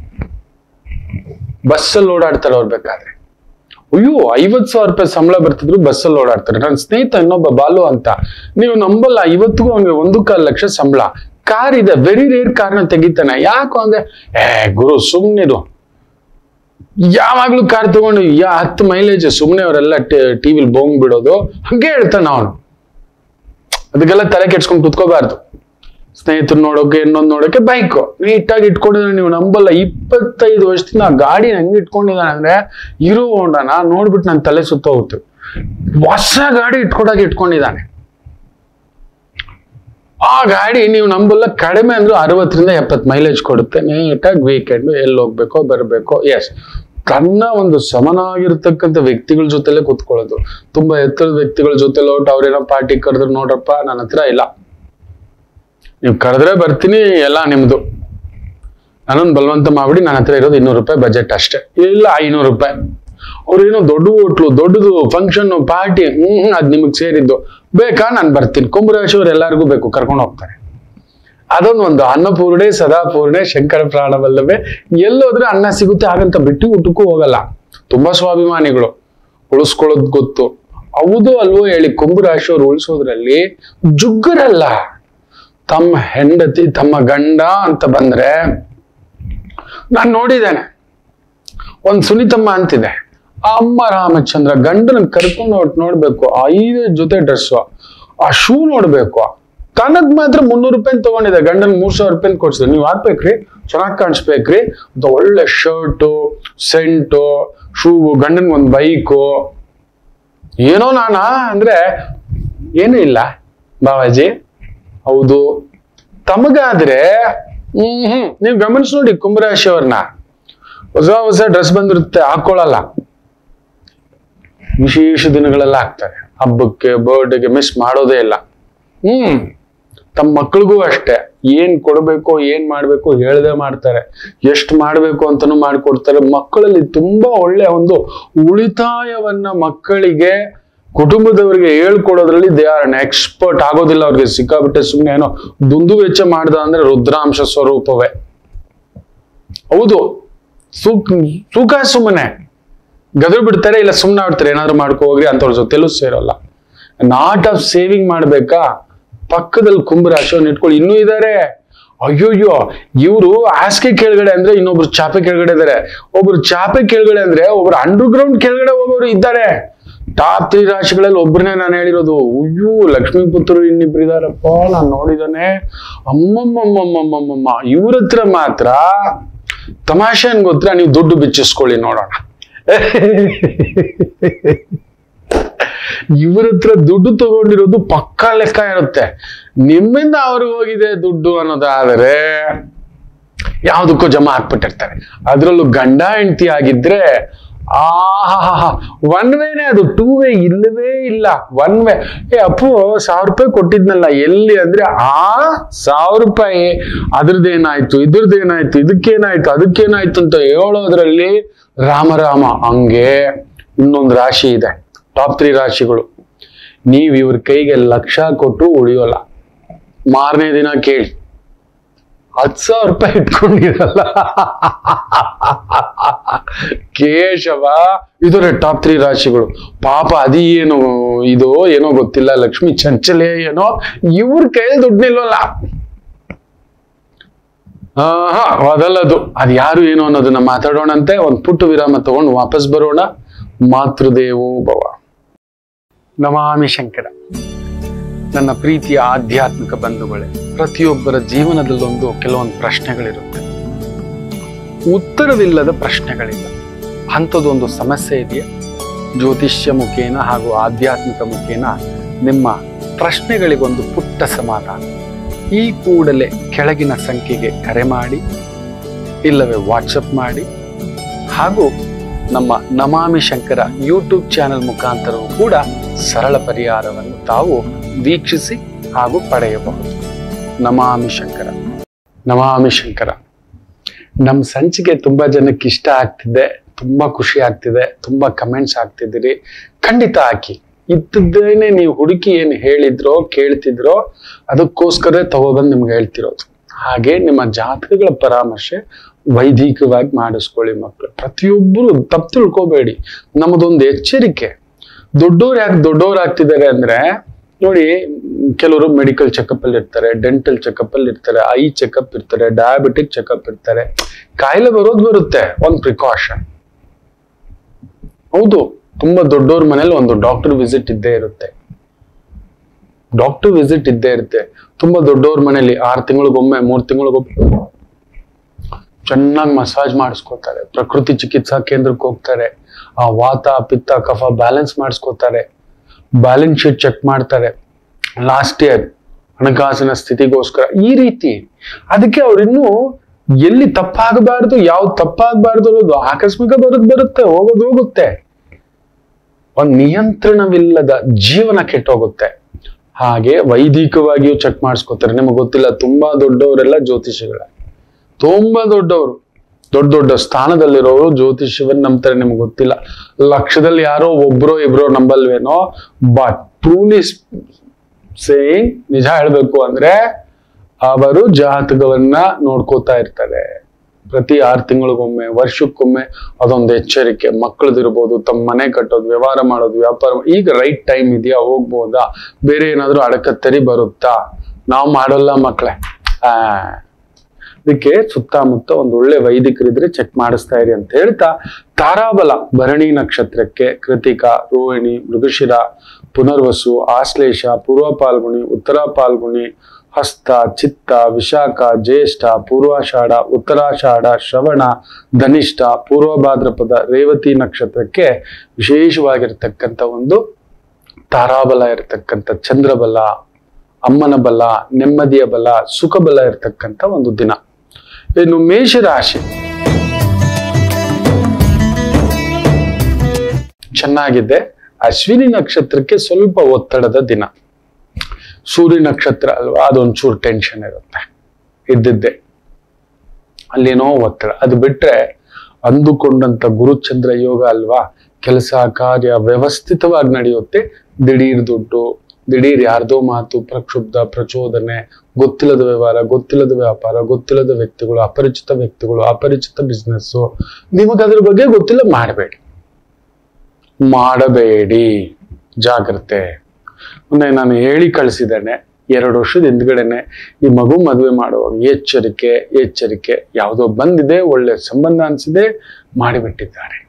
ಬಸ್ಸಲ್ಲಿ ಓಡಾಡ್ತಾರೆ ಅವ್ರು ಬೇಕಾದ್ರೆ ಅಯ್ಯೋ ಐವತ್ ಸಾವಿರ ರೂಪಾಯಿ ಸಂಬಳ ಬರ್ತಿದ್ರು ಬಸ್ಸಲ್ಲಿ ಓಡಾಡ್ತಾರೆ ನನ್ನ ಸ್ನೇಹಿತ ಇನ್ನೊಬ್ಬ ಬಾಲು ಅಂತ ನೀವು ನಂಬಲ್ಲ ಇವತ್ತಿಗೂ ಅವ್ನಿಗೆ ಒಂದು ಕಾಲು ಲಕ್ಷ ಸಂಬಳ ಕಾರ್ ಇದೆ ವೆರಿ ರೇರ್ ಕಾರ್ನ ತೆಗಿತಾನೆ ಯಾಕೋ ಅಂದ್ರೆ ಏ ಗುರು ಸುಮ್ನಿರು ಯಾವಾಗ್ಲೂ ಕಾರ್ ತಗೊಂಡು ಯಾ ಹತ್ತು ಮೈಲೇಜ್ ಸುಮ್ನೆ ಅವರೆಲ್ಲ ಟಿವಿಲ್ ಬೋಂಗ್ ಬಿಡೋದು ಹಂಗೆ ಹೇಳ್ತಾನೆ ಅವನು ಅದಕ್ಕೆಲ್ಲ ತಲೆ ಕೆಡ್ಸ್ಕೊಂಡು ಕುತ್ಕೋಬಾರ್ದು ಸ್ನೇಹಿತರು ನೋಡೋಕೆ ಇನ್ನೊಂದು ನೋಡೋಕೆ ಬೈಕು ನೀಟಾಗಿ ಇಟ್ಕೊಂಡಿದ್ದಾನೆ ನೀವು ನಂಬಲ್ಲ ಇಪ್ಪತ್ತೈದು ವರ್ಷದಿಂದ ಆ ಗಾಡಿ ಹೆಂಗ್ ಇಟ್ಕೊಂಡಿದ್ದಾನೆ ಅಂದ್ರೆ ಇರೋ ಹೋಂಡನ ನೋಡ್ಬಿಟ್ಟು ನನ್ನ ತಲೆ ಸುತ್ತೋಗುತ್ತೆ ಹೊಸ ಗಾಡಿ ಇಟ್ಕೊಡಾಗಿ ಇಟ್ಕೊಂಡಿದ್ದಾನೆ ಆ ಗಾಡಿ ನೀವು ನಂಬಲ್ಲ ಕಡಿಮೆ ಅಂದ್ರೆ ಅರವತ್ತರಿಂದ ಎಪ್ಪತ್ತು ಮೈಲೇಜ್ ಕೊಡುತ್ತೆ ನೀಟಾಗಿ ವೀಕೆಂಡ್ ಎಲ್ಲಿ ಹೋಗ್ಬೇಕೋ ಬರಬೇಕೋ ಎಸ್ ತನ್ನ ಒಂದು ಸಮನಾಗಿರ್ತಕ್ಕಂಥ ವ್ಯಕ್ತಿಗಳ ಜೊತೆಲೆ ಕೂತ್ಕೊಳ್ಳೋದು ತುಂಬಾ ಎತ್ತರದ ವ್ಯಕ್ತಿಗಳ ಜೊತೆಲಿ ಹೊಟ್ಟು ಅವ್ರೇನೋ ಪಾರ್ಟಿ ಕರೆದ್ರು ನೋಡ್ರಪ್ಪ ನನ್ನ ಹತ್ರ ಇಲ್ಲ ನೀವು ಕರೆದ್ರೆ ಬರ್ತೀನಿ ಎಲ್ಲ ನಿಮ್ದು ನಾನೊಂದು ಬಲವಂತ ಮಾಡ್ಬಿಡಿ ನನ್ನ ಹತ್ರ ಇರೋದು ಇನ್ನೂರು ರೂಪಾಯಿ ಬಜೆಟ್ ಅಷ್ಟೇ ಇಲ್ಲ ಐನೂರು ರೂಪಾಯಿ ಅವ್ರೇನೋ ದೊಡ್ಡ ಹೋಟ್ಲು ದೊಡ್ಡದು ಫಂಕ್ಷನ್ ಪಾರ್ಟಿ ಹ್ಮ್ ಹ್ಮ್ ಅದ್ ನಿಮಗ್ ಸೇರಿದ್ದು ಬೇಕಾ ನಾನು ಬರ್ತೀನಿ ಕುಂಭರಾಶಿಯವ್ರು ಎಲ್ಲರಿಗೂ ಬೇಕು ಕರ್ಕೊಂಡು ಹೋಗ್ತಾರೆ ಅದೊಂದು ಒಂದು ಅನ್ನಪೂರ್ಣೆ ಸದಾಪೂರ್ಣೆ ಶಂಕರ ಪ್ರಾಣವಲ್ಲವೇ ಎಲ್ಲೋದ್ರೆ ಅನ್ನ ಸಿಗುತ್ತೆ ಹಾಗಂತ ಬಿಟ್ಟು ಊಟಕ್ಕೂ ಹೋಗಲ್ಲ ತುಂಬಾ ಸ್ವಾಭಿಮಾನಿಗಳು ಉಳಿಸ್ಕೊಳ್ಳೋದು ಗೊತ್ತು ಹೌದು ಅಲ್ವೋ ಹೇಳಿ ಕುಂಭರಾಶಿಯವ್ರು ಉಳಿಸೋದ್ರಲ್ಲಿ ಜುಗ್ಗರಲ್ಲ ತಮ್ಮ ಹೆಂಡತಿ ತಮ್ಮ ಗಂಡ ಅಂತ ಬಂದ್ರೆ ನಾನು ನೋಡಿದ್ದೇನೆ ಒಂದ್ ಸುನಿತಮ್ಮ ಅಂತಿದೆ ಆ ಅಮ್ಮ ರಾಮಚಂದ್ರ ಗಂಡನ ಕರ್ಕೊಂಡು ಹೊಟ್ಟು ನೋಡ್ಬೇಕು ಆ ಐದು ಜೊತೆ ಡ್ರೆಸ್ಸು ಆ ಶೂ ನೋಡ್ಬೇಕು ತನಗ್ ಮಾತ್ರ ಮುನ್ನೂರು ರೂಪಾಯಿ ತಗೊಂಡಿದೆ ಗಂಡನ್ ಮೂರ್ ಸಾವಿರ ರೂಪಾಯಿ ಕೊಡ್ಸಿದೆ ನೀವ್ ಹಾಕ್ಬೇಕ್ರಿ ಚೆನ್ನಾಗ್ ಕಾಣಿಸ್ಬೇಕ್ರಿ ಒಂದು ಒಳ್ಳೆ ಶರ್ಟು ಸೆಂಟು ಶೂ ಗಂಡನ್ ಒಂದ್ ಬೈಕು ಏನೋ ನಾನಾ ಅಂದ್ರೆ ಏನೂ ಇಲ್ಲ ಬಾವಾಜಿ ಹೌದು ತಮಗಾದ್ರೆ ಹ್ಮ್ ಹ್ಮ್ ನೀವು ಗಮನಿಸಿ ನೋಡಿ ಕುಂಭರಾಶಿಯವ್ರನ್ನ ಹೊಸ ಹೊಸ ಡ್ರೆಸ್ ಬಂದಿರುತ್ತೆ ಹಾಕೊಳ್ಳಲ್ಲ ವಿಶೇಷ ದಿನಗಳೆಲ್ಲ ಹಾಕ್ತಾರೆ ಹಬ್ಬಕ್ಕೆ ಬರ್ಡೇಗೆ ಮಿಸ್ ಮಾಡೋದೇ ಇಲ್ಲ ಹ್ಮ್ ತಮ್ಮ ಮಕ್ಳಿಗೂ ಅಷ್ಟೇ ಏನ್ ಕೊಡ್ಬೇಕು ಏನ್ ಮಾಡ್ಬೇಕು ಹೇಳ್ದೆ ಮಾಡ್ತಾರೆ ಎಷ್ಟು ಮಾಡ್ಬೇಕು ಅಂತಾನು ಮಾಡ್ಕೊಡ್ತಾರೆ ಮಕ್ಕಳಲ್ಲಿ ತುಂಬಾ ಒಳ್ಳೆ ಒಂದು ಉಳಿತಾಯವನ್ನ ಮಕ್ಕಳಿಗೆ ಕುಟುಂಬದವರಿಗೆ ಹೇಳ್ಕೊಡೋದ್ರಲ್ಲಿ ದೇ ಆರ್ ಎಕ್ಸ್ಪರ್ಟ್ ಆಗೋದಿಲ್ಲ ಅವ್ರಿಗೆ ಸಿಕ್ಕಾಬಿಟ್ಟೆ ಸುಮ್ಮನೆ ಏನೋ ದುಂದು ವೆಚ್ಚ ಮಾಡ್ದ ಅಂದ್ರೆ ರುದ್ರಾಂಶ ಸ್ವರೂಪವೇ ಹೌದು ಸುಖ ಸುಖ ಸುಮ್ಮನೆ ಗದ್ರು ಬಿಡ್ತಾರೆ ಇಲ್ಲ ಸುಮ್ಮನೆ ಆಡ್ತಾರೆ ಏನಾದ್ರು ಮಾಡ್ಕೊ ಹೋಗ್ರಿ ಅಂತವ್ರ ಜೊತೆಲೂ ಸೇರೋಲ್ಲ ನಾಟ್ ಆಫ್ ಸೇವಿಂಗ್ ಮಾಡ್ಬೇಕಾ ಪಕ್ಕದಲ್ಲಿ ಕುಂಭರಾಶಿಯವ್ರನ್ನ ಇಟ್ಕೊಳ್ಳಿ ಇನ್ನೂ ಇದ್ದಾರೆ ಅಯ್ಯೋಯ್ಯೋ ಇವರು ಹಾಸಿಗೆ ಕೆಳಗಡೆ ಅಂದ್ರೆ ಇನ್ನೊಬ್ರು ಚಾಪೆ ಕೆಳಗಡೆ ಇದ್ದಾರೆ ಒಬ್ರು ಚಾಪೆ ಕೆಳಗಡೆ ಅಂದ್ರೆ ಒಬ್ರು ಅಂಡರ್ ಗ್ರೌಂಡ್ ಕೆಳಗಡೆ ಹೋಗೋರು ಇದ್ದಾರೆ ಟಾಪ್ ತ್ರೀ ರಾಶಿಗಳಲ್ಲಿ ಒಬ್ಬರನ್ನೇ ನಾನು ಹೇಳಿರೋದು ಅಯ್ಯೋ ಲಕ್ಷ್ಮೀ ಪುತ್ರರು ಇನ್ನಿಬ್ರು ಇದಾರಪ್ಪ ನಾನು ನೋಡಿದಾನೆ ಅಮ್ಮಮ್ಮಮ್ಮಮ್ಮಮ್ಮಮ್ಮ ಇವ್ರ ಹತ್ರ ಮಾತ್ರ ತಮಾಷೆ ಏನ್ ಗೊತ್ತಾ ನೀವು ದುಡ್ಡು ಬಿಚ್ಚಿಸ್ಕೊಳ್ಳಿ ನೋಡೋಣ ಇವ್ರ ಹತ್ರ ದುಡ್ಡು ತಗೊಂಡಿರೋದು ಪಕ್ಕಾ ಲೆಕ್ಕ ಇರುತ್ತೆ ನಿಮ್ಮಿಂದ ಅವ್ರಿಗೆ ಹೋಗಿದೆ ದುಡ್ಡು ಅನ್ನೋದಾದರೆ ಯಾವ್ದಕ್ಕೂ ಜಮಾ ಹಾಕ್ಬಿಟ್ಟಿರ್ತಾರೆ ಅದ್ರಲ್ಲೂ ಗಂಡ ಹೆಂಡತಿ ಆಗಿದ್ರೆ ಆಹಾ ಒನ್ ವೇನೆ ಅದು ಟೂ ವೇ ಇಲ್ಲವೇ ಇಲ್ಲ ಒನ್ ವೇ ಏ ಅಪ್ಪು ಸಾವಿರ ರೂಪಾಯಿ ಕೊಟ್ಟಿದ್ನಲ್ಲ ಎಲ್ಲಿ ಅಂದ್ರೆ ಆ ಸಾವಿರ ರೂಪಾಯಿ ಅದ್ರದ್ದೇನಾಯ್ತು ಇದ್ರದ್ದೇನಾಯ್ತು ಇದಕ್ಕೇನಾಯ್ತು ಅದಕ್ಕೇನಾಯ್ತು ಅಂತ ಹೇಳೋದ್ರಲ್ಲಿ ರಾಮರಾಮ ಹಂಗೆ ಇನ್ನೊಂದು ರಾಶಿ ಇದೆ ಟಾಪ್ ತ್ರೀ ರಾಶಿಗಳು ನೀವ್ ಇವ್ರ ಕೈಗೆ ಲಕ್ಷ ಕೊಟ್ಟು ಉಳಿಯೋಲ್ಲ ಮಾರನೇ ದಿನ ಕೇಳಿ ಹತ್ತು ಸಾವಿರ ರೂಪಾಯಿ ಇಟ್ಕೊಂಡಿರಲ್ಲ ಕೇಶವ ಇದು ಟಾಪ್ ತ್ರೀ ರಾಶಿಗಳು ಪಾಪ ಅದಿ ಏನು ಇದು ಏನೋ ಗೊತ್ತಿಲ್ಲ ಲಕ್ಷ್ಮಿ ಚಂಚಲೆ ಏನೋ ಇವ್ರ ಕೈಯಲ್ಲಿ ದುಡ್ಡು ನಿಲ್ಲೋಲ್ಲ ಹಾ ಅದಲ್ಲದು ಅದು ಯಾರು ಏನು ಅನ್ನೋದನ್ನ ಮಾತಾಡೋಣಂತೆ ಒಂದು ಪುಟ್ಟು ವಿರಾಮ ತಗೊಂಡು ವಾಪಸ್ ಬರೋಣ ಮಾತೃದೇವೋ ಭವ ನಮಾಮಿ ಶಂಕರ ನನ್ನ ಪ್ರೀತಿಯ ಆಧ್ಯಾತ್ಮಿಕ ಬಂಧುಗಳೇ ಪ್ರತಿಯೊಬ್ಬರ ಜೀವನದಲ್ಲೊಂದು ಕೆಲವೊಂದು ಪ್ರಶ್ನೆಗಳಿರುತ್ತೆ ಉತ್ತರವಿಲ್ಲದ ಪ್ರಶ್ನೆಗಳಿಲ್ಲ ಅಂಥದ್ದೊಂದು ಸಮಸ್ಯೆ ಇದೆಯಾ ಜ್ಯೋತಿಷ್ಯ ಮುಖೇನ ಹಾಗೂ ಆಧ್ಯಾತ್ಮಿಕ ಮುಖೇನ ನಿಮ್ಮ ಪ್ರಶ್ನೆಗಳಿಗೊಂದು ಪುಟ್ಟ ಸಮಾಧಾನ ಈ ಕೂಡಲೇ ಕೆಳಗಿನ ಸಂಖ್ಯೆಗೆ ಕರೆ ಮಾಡಿ ಇಲ್ಲವೇ ವಾಟ್ಸಪ್ ಮಾಡಿ ಹಾಗೂ ನಮ್ಮ ನಮಾಮಿ ಶಂಕರ ಯೂಟ್ಯೂಬ್ ಚಾನೆಲ್ ಮುಖಾಂತರವೂ ಕೂಡ ಸರಳ ಪರಿಹಾರವನ್ನು ತಾವು ವೀಕ್ಷಿಸಿ ಹಾಗೂ ಪಡೆಯಬಹುದು ನಮಾಮಿ ಶಂಕರ ನಮಾಮಿ ಶಂಕರ ನಮ್ಮ ಸಂಚಿಕೆ ತುಂಬಾ ಜನಕ್ಕೆ ಇಷ್ಟ ಆಗ್ತಿದೆ ತುಂಬಾ ಖುಷಿ ಆಗ್ತಿದೆ ತುಂಬಾ ಕಮೆಂಟ್ಸ್ ಆಗ್ತಿದ್ದೀರಿ ಖಂಡಿತ ಹಾಕಿ ಇದ್ದದ್ದೇನೆ ನೀವು ಹುಡುಕಿ ಏನು ಹೇಳಿದ್ರೋ ಕೇಳ್ತಿದ್ರೋ ಅದಕ್ಕೋಸ್ಕರ ತಗೊಬಂದು ನಿಮ್ಗೆ ಹೇಳ್ತಿರೋದು ಹಾಗೆ ನಿಮ್ಮ ಜಾತಕಗಳ ಪರಾಮರ್ಶೆ ವೈದಿಕವಾಗಿ ಮಾಡಿಸ್ಕೊಳ್ಳಿ ಮಕ್ಕಳು ಪ್ರತಿಯೊಬ್ಬರು ತಪ್ಪು ತಿಳ್ಕೊಬೇಡಿ ನಮ್ಮದೊಂದು ಎಚ್ಚರಿಕೆ ದೊಡ್ಡೋರು ಯಾಕೆ ದೊಡ್ಡೋರು ಆಗ್ತಿದ್ದಾರೆ ಅಂದ್ರೆ ನೋಡಿ ಕೆಲವರು ಮೆಡಿಕಲ್ ಚೆಕಪ್ ಅಲ್ಲಿ ಇರ್ತಾರೆ ಡೆಂಟಲ್ ಚೆಕಪ್ ಅಲ್ಲಿ ಇರ್ತಾರೆ ಐ ಚೆಕಪ್ ಇರ್ತಾರೆ ಡಯಾಬಿಟಿಕ್ ಚೆಕಪ್ ಇರ್ತಾರೆ ಕಾಯಿಲೆ ಬರೋದು ಬರುತ್ತೆ ಒಂದು ಪ್ರಿಕಾಷನ್ ಹೌದು ತುಂಬಾ ದೊಡ್ಡವ್ರ ಮನೇಲಿ ಒಂದು ಡಾಕ್ಟರ್ ವಿಸಿಟ್ ಇದ್ದೇ ಇರುತ್ತೆ ಡಾಕ್ಟರ್ ವಿಸಿಟ್ ಇದ್ದೇ ಇರುತ್ತೆ ತುಂಬಾ ದೊಡ್ಡವ್ರ ಮನೇಲಿ ಆರು ತಿಂಗಳಿಗೊಮ್ಮೆ ಮೂರ್ ತಿಂಗಳಿಗೊಮ್ಮೆ ಚೆನ್ನಾಗಿ ಮಸಾಜ್ ಮಾಡಿಸ್ಕೋತಾರೆ ಪ್ರಕೃತಿ ಚಿಕಿತ್ಸಾ ಕೇಂದ್ರಕ್ಕೆ ಹೋಗ್ತಾರೆ ಆ ವಾತ ಪಿತ್ತ ಕಫ ಬ್ಯಾಲೆನ್ಸ್ ಮಾಡಿಸ್ಕೋತಾರೆ ಬ್ಯಾಲೆನ್ಸ್ ಶೀಟ್ ಚೆಕ್ ಮಾಡ್ತಾರೆ ಲಾಸ್ಟ್ ಇಯರ್ ಹಣಕಾಸಿನ ಸ್ಥಿತಿಗೋಸ್ಕರ ಈ ರೀತಿ ಅದಕ್ಕೆ ಅವ್ರಿನ್ನೂ ಎಲ್ಲಿ ತಪ್ಪಾಗಬಾರ್ದು ಯಾವ್ದು ತಪ್ಪಾಗಬಾರ್ದು ಅನ್ನೋದು ಆಕಸ್ಮಿಕ ಬರೋದು ಬರುತ್ತೆ ಹೋಗೋದು ಹೋಗುತ್ತೆ ಒಂದ್ ನಿಯಂತ್ರಣವಿಲ್ಲದ ಜೀವನ ಕೆಟ್ಟೋಗುತ್ತೆ ಹಾಗೆ ವೈದಿಕವಾಗಿಯೂ ಚೆಕ್ ಮಾಡಿಸ್ಕೋತಾರೆ ನಿಮಗೆ ಗೊತ್ತಿಲ್ಲ ತುಂಬಾ ದೊಡ್ಡವರೆಲ್ಲ ಜ್ಯೋತಿಷಿಗಳ ತುಂಬಾ ದೊಡ್ಡವರು ದೊಡ್ಡ ದೊಡ್ಡ ಸ್ಥಾನದಲ್ಲಿರೋರು ಜ್ಯೋತಿಷ್ಯವನ್ನ ನಂಬ್ತಾರೆ ನಿಮ್ಗೆ ಗೊತ್ತಿಲ್ಲ ಲಕ್ಷದಲ್ಲಿ ಯಾರೋ ಒಬ್ರೋ ಇಬ್ರೋ ನಂಬಲ್ವೇನೋ ಬಟ್ ಟ್ರೂಲಿ ಸೇಯಿಂಗ್ ನಿಜ ಹೇಳ್ಬೇಕು ಅಂದ್ರೆ ಅವರು ಜಾತಕವನ್ನ ನೋಡ್ಕೋತಾ ಇರ್ತಾರೆ ಪ್ರತಿ ಆರು ತಿಂಗಳಿಗೊಮ್ಮೆ ವರ್ಷಕ್ಕೊಮ್ಮೆ ಅದೊಂದು ಎಚ್ಚರಿಕೆ ಮಕ್ಕಳದಿರ್ಬೋದು ತಮ್ಮ ಮನೆ ಕಟ್ಟೋದು ವ್ಯವಹಾರ ಮಾಡೋದು ವ್ಯಾಪಾರ ಈಗ ರೈಟ್ ಟೈಮ್ ಇದೆಯಾ ಹೋಗ್ಬೋದಾ ಬೇರೆ ಏನಾದ್ರೂ ಅಡಕತ್ತರಿ ಬರುತ್ತಾ ನಾವು ಮಾಡೋಲ್ಲ ಮಕ್ಕಳೇ ಆ ಅದಕ್ಕೆ ಸುತ್ತಮುತ್ತ ಒಂದು ಒಳ್ಳೆ ವೈದಿಕರಿದ್ರೆ ಚೆಕ್ ಮಾಡಿಸ್ತಾ ಇರಿ ಅಂತ ಹೇಳ್ತಾ ತಾರಾಬಲ ಭರಣಿ ನಕ್ಷತ್ರಕ್ಕೆ ಕೃತಿಕ ರೋಹಿಣಿ ಮೃಗಶಿರ ಪುನರ್ವಸು ಆಶ್ಲೇಷ ಪೂರ್ವ ಪಾಲ್ಗುಣಿ ಉತ್ತರ ಪಾಲ್ಗುಣಿ ಹಸ್ತ ಚಿತ್ತ ವಿಶಾಖ ಜ್ಯೇಷ್ಠ ಪೂರ್ವಾಷಾಢ ಉತ್ತರಾಷಾಢ ಶ್ರವಣ ಧನಿಷ್ಠ ಪೂರ್ವ ಭಾದ್ರಪದ ರೇವತಿ ನಕ್ಷತ್ರಕ್ಕೆ ವಿಶೇಷವಾಗಿರ್ತಕ್ಕಂಥ ಒಂದು ತಾರಾಬಲ ಇರತಕ್ಕಂಥ ಚಂದ್ರಬಲ ಅಮ್ಮನ ಬಲ ನೆಮ್ಮದಿಯ ಬಲ ಸುಖ ಬಲ ಇರತಕ್ಕಂಥ ಒಂದು ದಿನ ಇನ್ನು ಮೇಷರಾಶಿ ಚೆನ್ನಾಗಿದೆ ಅಶ್ವಿನಿ ನಕ್ಷತ್ರಕ್ಕೆ ಸ್ವಲ್ಪ ಒತ್ತಡದ ದಿನ ಸೂರ್ಯ ನಕ್ಷತ್ರ ಅಲ್ವಾ ಅದೊಂಚೂರು ಟೆನ್ಷನ್ ಇರುತ್ತೆ ಇದ್ದಿದ್ದೆ ಅಲ್ಲೇನೋ ಒತ್ತಡ ಅದು ಬಿಟ್ರೆ ಅಂದುಕೊಂಡಂತ ಗುರುಚಂದ್ರ ಯೋಗ ಅಲ್ವಾ ಕೆಲಸ ಕಾರ್ಯ ವ್ಯವಸ್ಥಿತವಾಗಿ ನಡೆಯುತ್ತೆ ದಿಢೀರ್ ದುಡ್ಡು ದಿಢೀರ್ ಯಾರ್ದೋ ಮಾತು ಪ್ರಕ್ಷುಬ್ಧ ಪ್ರಚೋದನೆ ಗೊತ್ತಿಲ್ಲದ ವ್ಯವಹಾರ ಗೊತ್ತಿಲ್ಲದ ವ್ಯಾಪಾರ ಗೊತ್ತಿಲ್ಲದ ವ್ಯಕ್ತಿಗಳು ಅಪರಿಚಿತ ವ್ಯಕ್ತಿಗಳು ಅಪರಿಚಿತ ಬಿಸ್ನೆಸ್ಸು ನಿಮಗೆ ಅದ್ರ ಬಗ್ಗೆ ಗೊತ್ತಿಲ್ಲ ಮಾಡಬೇಡಿ ಮಾಡಬೇಡಿ ಜಾಗ್ರತೆ ಮೊನ್ನೆ ನಾನು ಹೇಳಿ ಕಳಿಸಿದ್ದೇನೆ ಎರಡು ವರ್ಷದ ಹಿಂದ್ಗಡೆನೆ ಈ ಮಗು ಮದುವೆ ಮಾಡುವಾಗ ಎಚ್ಚರಿಕೆ ಎಚ್ಚರಿಕೆ ಯಾವುದೋ ಬಂದಿದೆ ಒಳ್ಳೆ ಸಂಬಂಧ ಅನ್ಸಿದೆ ಮಾಡಿಬಿಟ್ಟಿದ್ದಾರೆ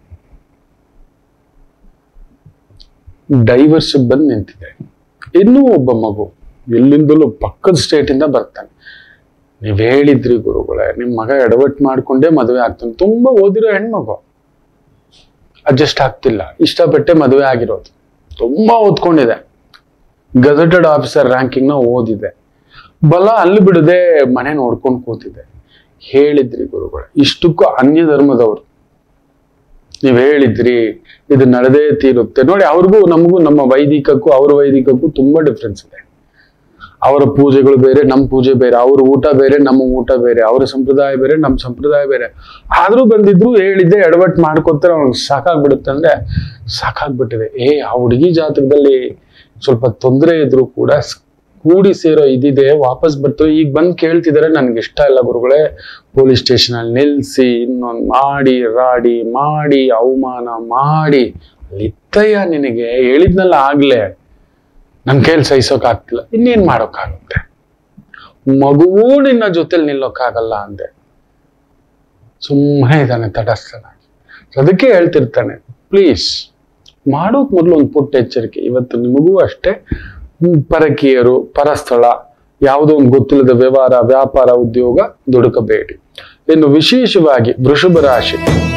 ಡೈವರ್ಸ್ ಬಂದು ನಿಂತಿದೆ ಇನ್ನೂ ಒಬ್ಬ ಮಗು ಎಲ್ಲಿಂದಲೂ ಪಕ್ಕದ ಸ್ಟೇಟ್ ಇಂದ ಬರ್ತಾನೆ ನೀವ್ ಹೇಳಿದ್ರಿ ಗುರುಗಳೇ ನಿಮ್ ಮಗ ಎಡವಟ್ ಮಾಡ್ಕೊಂಡೇ ಮದುವೆ ಆಗ್ತಾನೆ ತುಂಬಾ ಓದಿರೋ ಹೆಣ್ಮಗು ಅಡ್ಜಸ್ಟ್ ಆಗ್ತಿಲ್ಲ ಇಷ್ಟಪಟ್ಟೆ ಮದುವೆ ಆಗಿರೋದು ತುಂಬಾ ಓದ್ಕೊಂಡಿದೆ ಗಜೆಟೆಡ್ ಆಫೀಸರ್ ರ್ಯಾಂಕಿಂಗ್ ನ ಓದಿದೆ ಬಲ ಅಲ್ಲಿ ಬಿಡದೆ ಮನೆ ನೋಡ್ಕೊಂಡು ಕೂತಿದೆ ಹೇಳಿದ್ರಿ ಗುರುಗಳೇ ಇಷ್ಟಕ್ಕೂ ಅನ್ಯ ಧರ್ಮದವರು ನೀವ್ ಹೇಳಿದ್ರಿ ಇದು ನಡೆದೇ ತೀರುತ್ತೆ ನೋಡಿ ಅವ್ರಿಗೂ ನಮಗೂ ನಮ್ಮ ವೈದಿಕಕ್ಕೂ ಅವ್ರ ವೈದಿಕಕ್ಕೂ ತುಂಬಾ ಡಿಫ್ರೆನ್ಸ್ ಇದೆ ಅವರ ಪೂಜೆಗಳು ಬೇರೆ ನಮ್ಮ ಪೂಜೆ ಬೇರೆ ಅವ್ರ ಊಟ ಬೇರೆ ನಮ್ಮ ಊಟ ಬೇರೆ ಅವರ ಸಂಪ್ರದಾಯ ಬೇರೆ ನಮ್ಮ ಸಂಪ್ರದಾಯ ಬೇರೆ ಆದ್ರೂ ಬಂದಿದ್ರು ಹೇಳಿದ್ದೆ ಎಡವಟ್ ಮಾಡ್ಕೊತಾರೆ ಅವ್ನಿಗೆ ಸಾಕಾಗ್ಬಿಡುತ್ತೆ ಅಂದ್ರೆ ಸಾಕಾಗ್ಬಿಟ್ಟಿದೆ ಏ ಆ ಹುಡುಗಿ ಜಾತಕದಲ್ಲಿ ಸ್ವಲ್ಪ ತೊಂದರೆ ಇದ್ರು ಕೂಡ ಸ್- ಕೂಡಿ ಸೇರೋ ಇದಿದೆ ವಾಪಸ್ ಬರ್ತಾರೆ ಈಗ ಬಂದು ಕೇಳ್ತಿದಾರೆ ನನ್ಗೆ ಇಷ್ಟ ಇಲ್ಲ ಗುರುಗಳೇ ಪೊಲೀಸ್ ಸ್ಟೇಷನ್ ಅಲ್ಲಿ ನಿಲ್ಸಿ ಇನ್ನೊಂದ್ ಮಾಡಿ ರಾಡಿ ಮಾಡಿ ಅವಮಾನ ಮಾಡಿ ಇತ್ತಯ್ಯ ನಿನಗೆ ಹೇಳಿದ್ನಲ್ಲ ಆಗ್ಲೇ ನನ್ ಕೈಯಲ್ಲಿ ಸಹಿಸೋಕ್ ಆಗ್ತಿಲ್ಲ ಇನ್ನೇನ್ ಮಾಡೋಕ್ಕಾಗುತ್ತೆ ಮಗುವೂ ನಿನ್ನ ಜೊತೆಲಿ ನಿಲ್ಲೋಕ್ಕಾಗಲ್ಲ ಅಂದೆ ಸುಮ್ಮನೆ ಇದ್ದಾನೆ ತಟಸ್ಥನಾಗಿ ಅದಕ್ಕೆ ಹೇಳ್ತಿರ್ತಾನೆ ಪ್ಲೀಸ್ ಮಾಡೋಕ್ ಮೊದಲು ಒಂದು ಪುಟ್ಟ ಎಚ್ಚರಿಕೆ ಇವತ್ತು ನಿಮಗೂ ಅಷ್ಟೇ ಹ್ಮ್, ಪರಕೀಯರು ಪರಸ್ಥಳ ಯಾವುದೋ ಒಂದು ಗೊತ್ತಿಲ್ಲದ ವ್ಯವಹಾರ ವ್ಯಾಪಾರ ಉದ್ಯೋಗ ದುಡುಕಬೇಡಿ ಇನ್ನು ವಿಶೇಷವಾಗಿ ವೃಷಭ ರಾಶಿ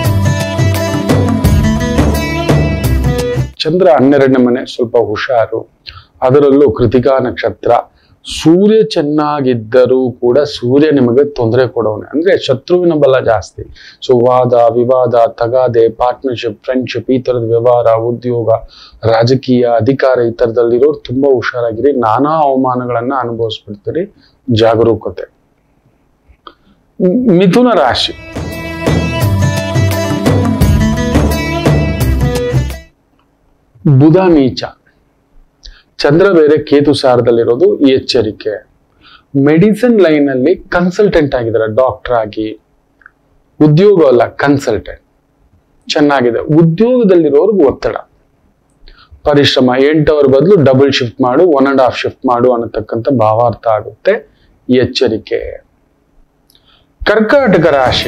ಚಂದ್ರ ಹನ್ನೆರಡನೇ ಮನೆ ಸ್ವಲ್ಪ ಹುಷಾರು ಅದರಲ್ಲೂ ಕೃತಿಕಾ ನಕ್ಷತ್ರ ಸೂರ್ಯ ಚೆನ್ನಾಗಿದ್ದರೂ ಕೂಡ ಸೂರ್ಯ ನಿಮಗೆ ತೊಂದರೆ ಕೊಡೋನೆ ಅಂದ್ರೆ ಶತ್ರುವಿನ ಬಲ ಜಾಸ್ತಿ ಸೊ ವಾದ ವಿವಾದ ತಗಾದೆ ಪಾರ್ಟ್ನರ್ಶಿಪ್ ಫ್ರೆಂಡ್ಶಿಪ್ ಈ ತರದ ವ್ಯವಹಾರ ಉದ್ಯೋಗ ರಾಜಕೀಯ ಅಧಿಕಾರ ಈ ತರದಲ್ಲಿರೋರು ತುಂಬಾ ಹುಷಾರಾಗಿರಿ ನಾನಾ ಅವಮಾನಗಳನ್ನ ಅನುಭವಿಸ್ಬಿಡ್ತೀರಿ ಜಾಗರೂಕತೆ ಮ್- ಮಿಥುನ ರಾಶಿ ಬುಧ ನೀಚ ಚಂದ್ರ ಬೇರೆ ಕೇತು ಸಾರದಲ್ಲಿರೋದು ಈ ಎಚ್ಚರಿಕೆ ಮೆಡಿಸಿನ್ ಲೈನ್ ಅಲ್ಲಿ ಕನ್ಸಲ್ಟೆಂಟ್ ಆಗಿದ್ದಾರೆ ಡಾಕ್ಟರ್ ಆಗಿ ಉದ್ಯೋಗ ಅಲ್ಲ ಕನ್ಸಲ್ಟೆಂಟ್ ಚೆನ್ನಾಗಿದೆ ಉದ್ಯೋಗದಲ್ಲಿರೋರ್ಗು ಒತ್ತಡ ಪರಿಶ್ರಮ ಎಂಟು ಅವರ್ ಬದಲು ಡಬಲ್ ಶಿಫ್ಟ್ ಮಾಡು ಒನ್ ಅಂಡ್ ಹಾಫ್ ಶಿಫ್ಟ್ ಮಾಡು ಅನ್ನತಕ್ಕಂಥ ಭಾವಾರ್ಥ ಆಗುತ್ತೆ ಈ ಎಚ್ಚರಿಕೆ ಕರ್ಕಾಟಕ ರಾಶಿ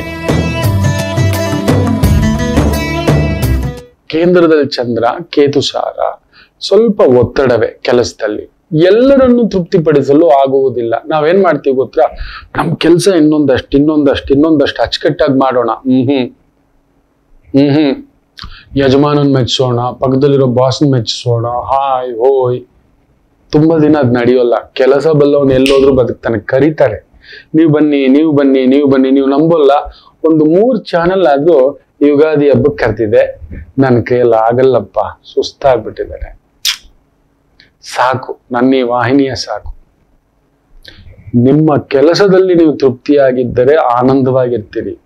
ಕೇಂದ್ರದಲ್ಲಿ ಚಂದ್ರ ಕೇತು ಸಾರ ಸ್ವಲ್ಪ ಒತ್ತಡವೇ ಕೆಲಸದಲ್ಲಿ ಎಲ್ಲರನ್ನು ತೃಪ್ತಿಪಡಿಸಲು ಆಗುವುದಿಲ್ಲ ನಾವೇನ್ ಮಾಡ್ತೀವಿ ಗೊತ್ತಾ ನಮ್ ಕೆಲಸ ಇನ್ನೊಂದಷ್ಟು ಇನ್ನೊಂದಷ್ಟು ಇನ್ನೊಂದಷ್ಟು ಅಚ್ಚುಕಟ್ಟಾಗಿ ಮಾಡೋಣ ಹ್ಮ್ ಹ್ಮ್ ಹ್ಮ್ ಹ್ಮ್ ಯಜಮಾನನ್ ಮೆಚ್ಚಿಸೋಣ ಪಕ್ಕದಲ್ಲಿರೋ ಬಾಸ್ನ ಮೆಚ್ಚಿಸೋಣ ಹಾಯ್ ಹೋಯ್ ತುಂಬಾ ದಿನ ಅದ್ ನಡೆಯೋಲ್ಲ ಕೆಲಸ ಬಲ್ಲವನ್ ಎಲ್ಲೋದ್ರೂ ಬದುಕ್ತಾನೆ ಕರೀತಾರೆ ನೀವು ಬನ್ನಿ ನೀವು ಬನ್ನಿ ನೀವು ಬನ್ನಿ ನೀವು ನಂಬೋಲ್ಲ ಒಂದು ಮೂರ್ ಚಾನಲ್ ಆದ್ರೂ ಯುಗಾದಿ ಹಬ್ಬಕ್ಕೆ ಕರೆದಿದೆ ನನ್ನ ಕೈಯಲ್ಲಿ ಆಗಲ್ಲಪ್ಪ ಸುಸ್ತಾಗ್ಬಿಟ್ಟಿದ್ದಾರೆ ಸಾಕು ನನ್ನ ಈ ವಾಹಿನಿಯ ಸಾಕು ನಿಮ್ಮ ಕೆಲಸದಲ್ಲಿ ನೀವು ತೃಪ್ತಿಯಾಗಿದ್ದರೆ ಆನಂದವಾಗಿರ್ತೀರಿ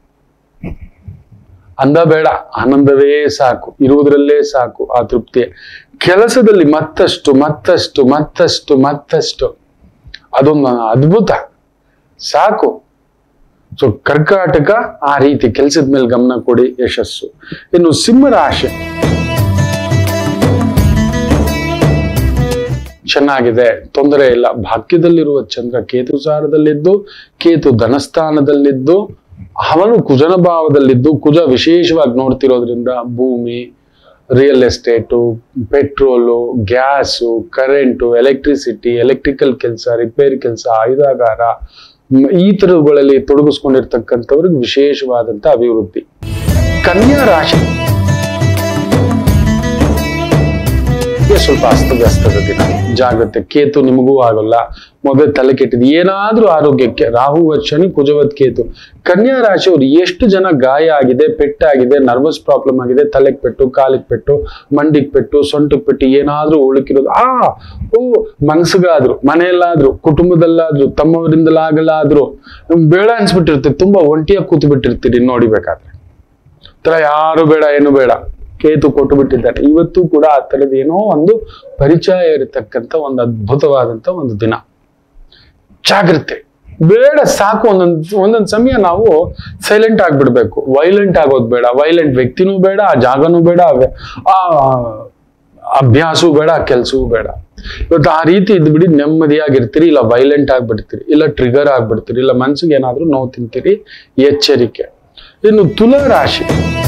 ಅಂದ ಬೇಡ ಆನಂದವೇ ಸಾಕು ಇರುವುದರಲ್ಲೇ ಸಾಕು ಆ ತೃಪ್ತಿ ಕೆಲಸದಲ್ಲಿ ಮತ್ತಷ್ಟು ಮತ್ತಷ್ಟು ಮತ್ತಷ್ಟು ಮತ್ತಷ್ಟು ಅದೊಂದು ಅದ್ಭುತ ಸಾಕು ಸೊ ಕರ್ಕಾಟಕ ಆ ರೀತಿ ಕೆಲಸದ ಮೇಲೆ ಗಮನ ಕೊಡಿ ಯಶಸ್ಸು ಇನ್ನು ಸಿಂಹರಾಶಿ ಚೆನ್ನಾಗಿದೆ ತೊಂದರೆ ಇಲ್ಲ ಭಾಗ್ಯದಲ್ಲಿರುವ ಚಂದ್ರ ಕೇತು ಸಾರದಲ್ಲಿದ್ದು ಕೇತು ಧನಸ್ಥಾನದಲ್ಲಿದ್ದು ಅವನು ಕುಜನ ಭಾವದಲ್ಲಿದ್ದು ಕುಜ ವಿಶೇಷವಾಗಿ ನೋಡ್ತಿರೋದ್ರಿಂದ ಭೂಮಿ real estate petrol gas current electricity electrical ಕೆಲಸ ರಿಪೇರಿ ಕೆಲಸ ಆಯುಧಾಗಾರ ಮ್, ಈ ಥರಗಳಲ್ಲಿ ತೊಡಗಿಸ್ಕೊಂಡಿರ್ತಕ್ಕಂಥವ್ರಿಗೆ ವಿಶೇಷವಾದಂಥ ಅಭಿವೃದ್ಧಿ ಕನ್ಯಾ ರಾಶಿ ಗೆ ಸ್ವಲ್ಪ ಅಸ್ತವ್ಯಸ್ತದ ದಿನ ಜಾಗ್ರತೆ ಕೇತು ನಿಮಗೂ ಆಗೋಲ್ಲ ಮೊದಲು ತಲೆ ಕೆಟ್ಟಿದ್ದು ಏನಾದ್ರೂ ಆರೋಗ್ಯಕ್ಕೆ ರಾಹು ಶನಿ ಕುಜವತ್ ಕೇತು ಕನ್ಯಾ ರಾಶಿಯವರು ಎಷ್ಟು ಜನ ಗಾಯ ಆಗಿದೆ ಪೆಟ್ಟಾಗಿದೆ ನರ್ವಸ್ ಪ್ರಾಬ್ಲಮ್ ಆಗಿದೆ ತಲೆಗೆ ಪೆಟ್ಟು ಕಾಲಿಗೆ ಪೆಟ್ಟು ಮಂಡಿಗೆ ಪೆಟ್ಟು ಸೊಂಟಕ್ಕೆ ಪೆಟ್ಟು ಏನಾದ್ರೂ ಉಳುಕಿರೋದು ಆ ಓ ಮನಸ್ಸಿಗಾದ್ರು ಮನೆಯಲ್ಲಾದ್ರು ಕುಟುಂಬದಲ್ಲಾದ್ರು ತಮ್ಮವರಿಂದಲಾಗಲಾದ್ರು ನಿಮ್ಗೆ ಬೇಡ ಅನ್ಸ್ಬಿಟ್ಟಿರುತ್ತೆ ತುಂಬಾ ಒಂಟಿಯಾಗಿ ಕೂತು ಬಿಟ್ಟಿರ್ತೀರಿ ನೋಡಿಬೇಕಾದ್ರೆ ತರ ಯಾರು ಬೇಡ ಏನು ಬೇಡ ಕೇತು ಕೊಟ್ಟು ಬಿಟ್ಟಿದ್ದಾರೆ ಇವತ್ತು ಕೂಡ ಆ ಥರದ್ದು ಏನೋ ಒಂದು ಪರಿಚಯ ಇರತಕ್ಕಂಥ ಒಂದು ಅದ್ಭುತವಾದಂತ ಒಂದು ದಿನ ಜಾಗ್ರತೆ ಬೇಡ ಸಾಕು ಒಂದೊಂದ್ ಒಂದೊಂದ್ ಸಮಯ ನಾವು ಸೈಲೆಂಟ್ ಆಗ್ಬಿಡ್ಬೇಕು ವೈಲೆಂಟ್ ಆಗೋದು ಬೇಡ ವೈಲೆಂಟ್ ವ್ಯಕ್ತಿನೂ ಬೇಡ ಆ ಜಾಗನೂ ಬೇಡ ಆ ವ್ಯ- ಆ ಅಭ್ಯಾಸವೂ ಬೇಡ ಆ ಕೆಲಸವೂ ಬೇಡ ಇವತ್ತು ಆ ರೀತಿ ಇದ್ಬಿಡಿ ನೆಮ್ಮದಿಯಾಗಿರ್ತೀರಿ ಇಲ್ಲ ವೈಲೆಂಟ್ ಆಗ್ಬಿಡ್ತೀರಿ ಇಲ್ಲ ಟ್ರಿಗರ್ ಆಗ್ಬಿಡ್ತೀರಿ ಇಲ್ಲ ಮನ್ಸಿಗೆ ಏನಾದ್ರೂ ನೋವು ತಿಂತೀರಿ ಎಚ್ಚರಿಕೆ ಇನ್ನು ತುಲಾ ರಾಶಿ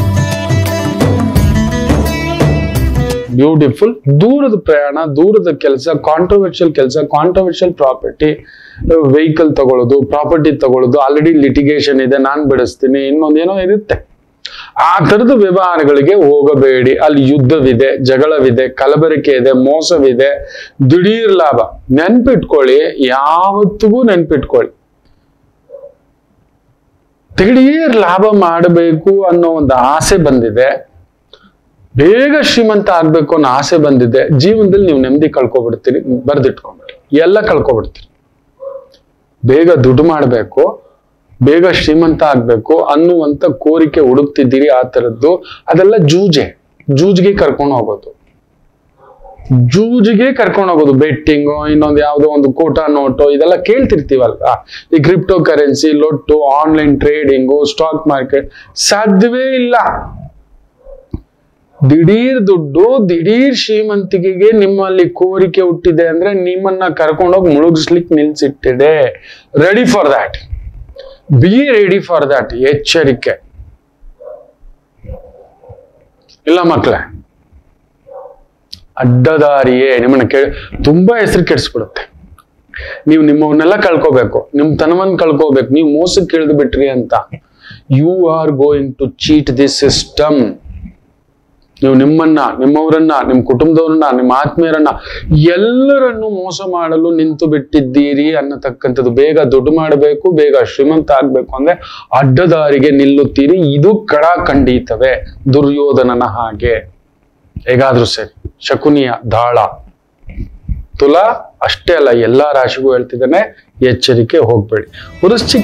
ಬ್ಯೂಟಿಫುಲ್ ದೂರದ ಪ್ರಯಾಣ ದೂರದ ಕೆಲಸ ಕಾಂಟ್ರವರ್ಷಿಯಲ್ ಕೆಲಸ ಕಾಂಟ್ರವರ್ಷಿಯಲ್ ಪ್ರಾಪರ್ಟಿ ವೆಹಿಕಲ್ ತಗೊಳ್ಳೋದು ಪ್ರಾಪರ್ಟಿ ತಗೊಳ್ಳೋದು ಆಲ್ರೆಡಿ ಲಿಟಿಗೇಷನ್ ಇದೆ ನಾನ್ ಬಿಡಿಸ್ತೀನಿ ಇನ್ನೊಂದೇನೋ ಇರುತ್ತೆ ಆ ತರದ ವ್ಯವಹಾರಗಳಿಗೆ ಹೋಗಬೇಡಿ ಅಲ್ಲಿ ಯುದ್ಧವಿದೆ ಜಗಳವಿದೆ ಕಲಬೆರಕೆ ಇದೆ ಮೋಸವಿದೆ ದಿಢೀರ್ ಲಾಭ ನೆನ್ಪಿಟ್ಕೊಳ್ಳಿ ಯಾವತ್ತಿಗೂ ನೆನ್ಪಿಟ್ಕೊಳ್ಳಿ ದಿಢೀರ್ ಲಾಭ ಮಾಡಬೇಕು ಅನ್ನೋ ಒಂದು ಆಸೆ ಬಂದಿದೆ ಬೇಗ ಶ್ರೀಮಂತ ಆಗ್ಬೇಕು ಅನ್ನೋ ಆಸೆ ಬಂದಿದೆ ಜೀವನದಲ್ಲಿ ನೀವು ನೆಮ್ಮದಿ ಕಳ್ಕೊಬಿಡ್ತೀರಿ ಬರ್ದಿಟ್ಕೊಂಡ್ಬಿಡಿ ಎಲ್ಲ ಕಳ್ಕೊಬಿಡ್ತೀರಿ ಬೇಗ ದುಡ್ಡು ಮಾಡಬೇಕು ಬೇಗ ಶ್ರೀಮಂತ ಆಗ್ಬೇಕು ಅನ್ನುವಂತ ಕೋರಿಕೆ ಹುಡುಕ್ತಿದ್ದೀರಿ ಆ ತರದ್ದು ಅದೆಲ್ಲ ಜೂಜೆ ಜೂಜ್ಗೆ ಕರ್ಕೊಂಡು ಹೋಗೋದು ಜೂಜಿಗೆ ಕರ್ಕೊಂಡು ಹೋಗೋದು ಬೆಟ್ಟಿಂಗು ಇನ್ನೊಂದು ಯಾವುದೋ ಒಂದು ಕೋಟಾ ನೋಟು ಇದೆಲ್ಲ ಕೇಳ್ತಿರ್ತೀವಲ್ವಾ ಈ ಕ್ರಿಪ್ಟೋ ಕರೆನ್ಸಿ ಲೊಟ್ಟು ಆನ್ಲೈನ್ ಟ್ರೇಡಿಂಗು ಸ್ಟಾಕ್ ಮಾರ್ಕೆಟ್ ಸಾಧ್ಯವೇ ಇಲ್ಲ ದಿಢೀರ್ ದುಡ್ಡು ದಿಢೀರ್ ಶ್ರೀಮಂತಿಕೆಗೆ ನಿಮ್ಮಲ್ಲಿ ಕೋರಿಕೆ ಹುಟ್ಟಿದೆ ಅಂದ್ರೆ ನಿಮ್ಮನ್ನ ಕರ್ಕೊಂಡೋಗಿ ಮುಳುಗಿಸ್ಲಿಕ್ಕೆ ನಿಲ್ಸಿಟ್ಟಿದೆ ready for that be ready for that ಎಚ್ಚರಿಕೆ ಇಲ್ಲ ಮಕ್ಕಳೇ ಅಡ್ಡದಾರಿಯೇ ನಿಮ್ಮನ್ನ ಕೇ ತುಂಬಾ ಹೆಸರು ಕೆಡಿಸ್ಬಿಡುತ್ತೆ ನೀವು ನಿಮ್ಮವನ್ನೆಲ್ಲ ಕಳ್ಕೋಬೇಕು ನಿಮ್ ತನವನ್ನ ಕಳ್ಕೋಬೇಕು ನೀವು ಮೋಸಕ್ಕೆ ಇಳಿದು ಬಿಟ್ರಿ ಅಂತ you are going to cheat this system ನೀವು ನಿಮ್ಮನ್ನ ನಿಮ್ಮವರನ್ನ ನಿಮ್ಮ ಕುಟುಂಬದವರನ್ನ ನಿಮ್ಮ ಆತ್ಮೀಯರನ್ನ ಎಲ್ಲರನ್ನು ಮೋಸ ಮಾಡಲು ನಿಂತು ಬಿಟ್ಟಿದ್ದೀರಿ ಅನ್ನತಕ್ಕಂಥದ್ದು ಬೇಗ ದುಡ್ಡು ಮಾಡಬೇಕು ಬೇಗ ಶ್ರೀಮಂತ ಆಗ್ಬೇಕು ಅಂದ್ರೆ ಅಡ್ಡದಾರಿಗೆ ನಿಲ್ಲುತ್ತೀರಿ ಇದು ಕಡ ಖಂಡಿತವೇ ದುರ್ಯೋಧನನ ಹಾಗೆ ಹೇಗಾದ್ರೂ ಸರಿ ಶಕುನಿಯ ದಾಳ ತುಲಾ ಅಷ್ಟೇ ಅಲ್ಲ ಎಲ್ಲಾ ರಾಶಿಗೂ ಹೇಳ್ತಿದ್ದಾನೆ ಎಚ್ಚರಿಕೆ ಹೋಗ್ಬೇಡಿ ವೃಶ್ಚಿಕ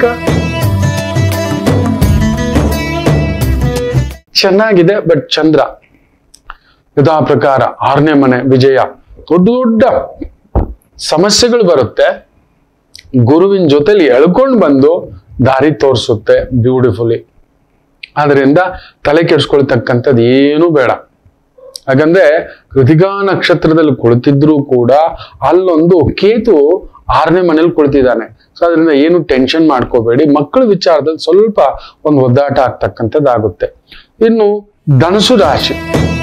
ಚೆನ್ನಾಗಿದೆ ಬಟ್ ಚಂದ್ರ ಯಥಾ ಪ್ರಕಾರ ಆರನೇ ಮನೆ ವಿಜಯ ದೊಡ್ಡ ದೊಡ್ಡ ಸಮಸ್ಯೆಗಳು ಬರುತ್ತೆ ಗುರುವಿನ ಜೊತೆಲಿ ಎಳ್ಕೊಂಡು ಬಂದು ದಾರಿ ತೋರಿಸುತ್ತೆ ಬ್ಯೂಟಿಫುಲಿ ಅದರಿಂದ ತಲೆ ಕೆಡಿಸ್ಕೊಳ್ತಕ್ಕಂಥದ್ದು ಏನೂ ಬೇಡ ಯಾಕಂದ್ರೆ ಕೃತಿಕಾ ನಕ್ಷತ್ರದಲ್ಲಿ ಕುಳಿತಿದ್ರು ಕೂಡ ಅಲ್ಲೊಂದು ಕೇತು ಆರನೇ ಮನೇಲಿ ಕುಳಿತಿದ್ದಾನೆ ಸೊ ಅದರಿಂದ ಏನು ಟೆನ್ಷನ್ ಮಾಡ್ಕೋಬೇಡಿ ಮಕ್ಕಳ ವಿಚಾರದಲ್ಲಿ ಸ್ವಲ್ಪ ಒಂದು ಒದ್ದಾಟ ಆಗ್ತಕ್ಕಂಥದ್ದಾಗುತ್ತೆ ಇನ್ನು ಧನಸು ರಾಶಿ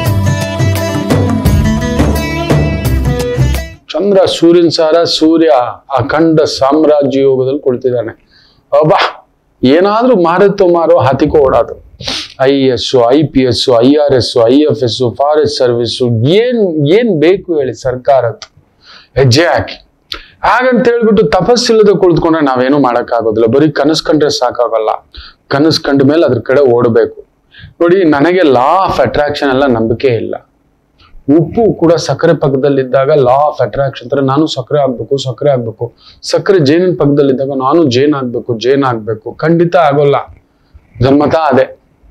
ಚಂದ್ರ ಸೂರ್ಯನ ಸಾರ ಸೂರ್ಯ ಅಖಂಡ ಸಾಮ್ರಾಜ್ಯ ಯೋಗದಲ್ಲಿ ಕುಳಿತಿದ್ದಾನೆ ಅಬ್ಬಾ ಏನಾದ್ರೂ ಮಾರುತ್ತೋ ಮಾರೋ ಹತಿಕೋ ಓಡಾದು I S I P S I R S I F S forest service ಏನ್ ಏನ್ ಬೇಕು ಹೇಳಿ ಸರ್ಕಾರದ್ದು ಹೆಜ್ಜೆ ಹಾಕಿ ಹಾಗಂತ ಹೇಳ್ಬಿಟ್ಟು ತಪಸ್ಸಿಲ್ಲದೆ ಕುಳಿತುಕೊಂಡ್ರೆ ನಾವೇನು ಮಾಡೋಕ್ಕಾಗೋದಿಲ್ಲ ಬರೀ ಕನಸು ಕಂಡ್ರೆ ಸಾಕಾಗಲ್ಲ ಕನಸು ಕಂಡ ಮೇಲೆ ಅದ್ರ ಕಡೆ ಓಡಬೇಕು ನೋಡಿ ನನಗೆ ಲಾ ಆಫ್ ಅಟ್ರಾಕ್ಷನ್ ಎಲ್ಲ ನಂಬಿಕೆ ಇಲ್ಲ ಉಪ್ಪು ಕೂಡ ಸಕ್ಕರೆ ಪಕ್ಕದಲ್ಲಿದ್ದಾಗ ಲಾ ಆಫ್ ಅಟ್ರಾಕ್ಷನ್ ತರ ನಾನು ಸಕ್ಕರೆ ಆಗ್ಬೇಕು ಸಕ್ಕರೆ ಆಗ್ಬೇಕು ಸಕ್ಕರೆ ಜೇನಿನ ಪಕ್ಕದಲ್ಲಿದ್ದಾಗ ನಾನು ಜೇನ್ ಆಗ್ಬೇಕು ಜೇನ್ ಆಗ್ಬೇಕು ಖಂಡಿತ ಆಗೋಲ್ಲ ಜನ್ಮತ ಅದೇ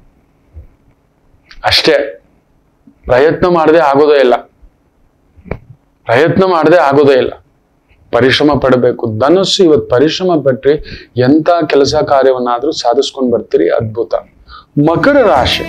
ಅಷ್ಟೇ ಪ್ರಯತ್ನ ಮಾಡದೆ ಆಗೋದೇ ಇಲ್ಲ ಪ್ರಯತ್ನ ಮಾಡದೆ ಆಗೋದೇ ಇಲ್ಲ ಪರಿಶ್ರಮ ಪಡಬೇಕು ಧನಸ್ಸು ಇವತ್ತು ಪರಿಶ್ರಮ ಪಟ್ರಿ ಎಂತ ಕೆಲಸ ಕಾರ್ಯವನ್ನಾದ್ರೂ ಸಾಧಿಸ್ಕೊಂಡ್ ಬರ್ತೀರಿ ಅದ್ಭುತ ಮಕರ ರಾಶಿ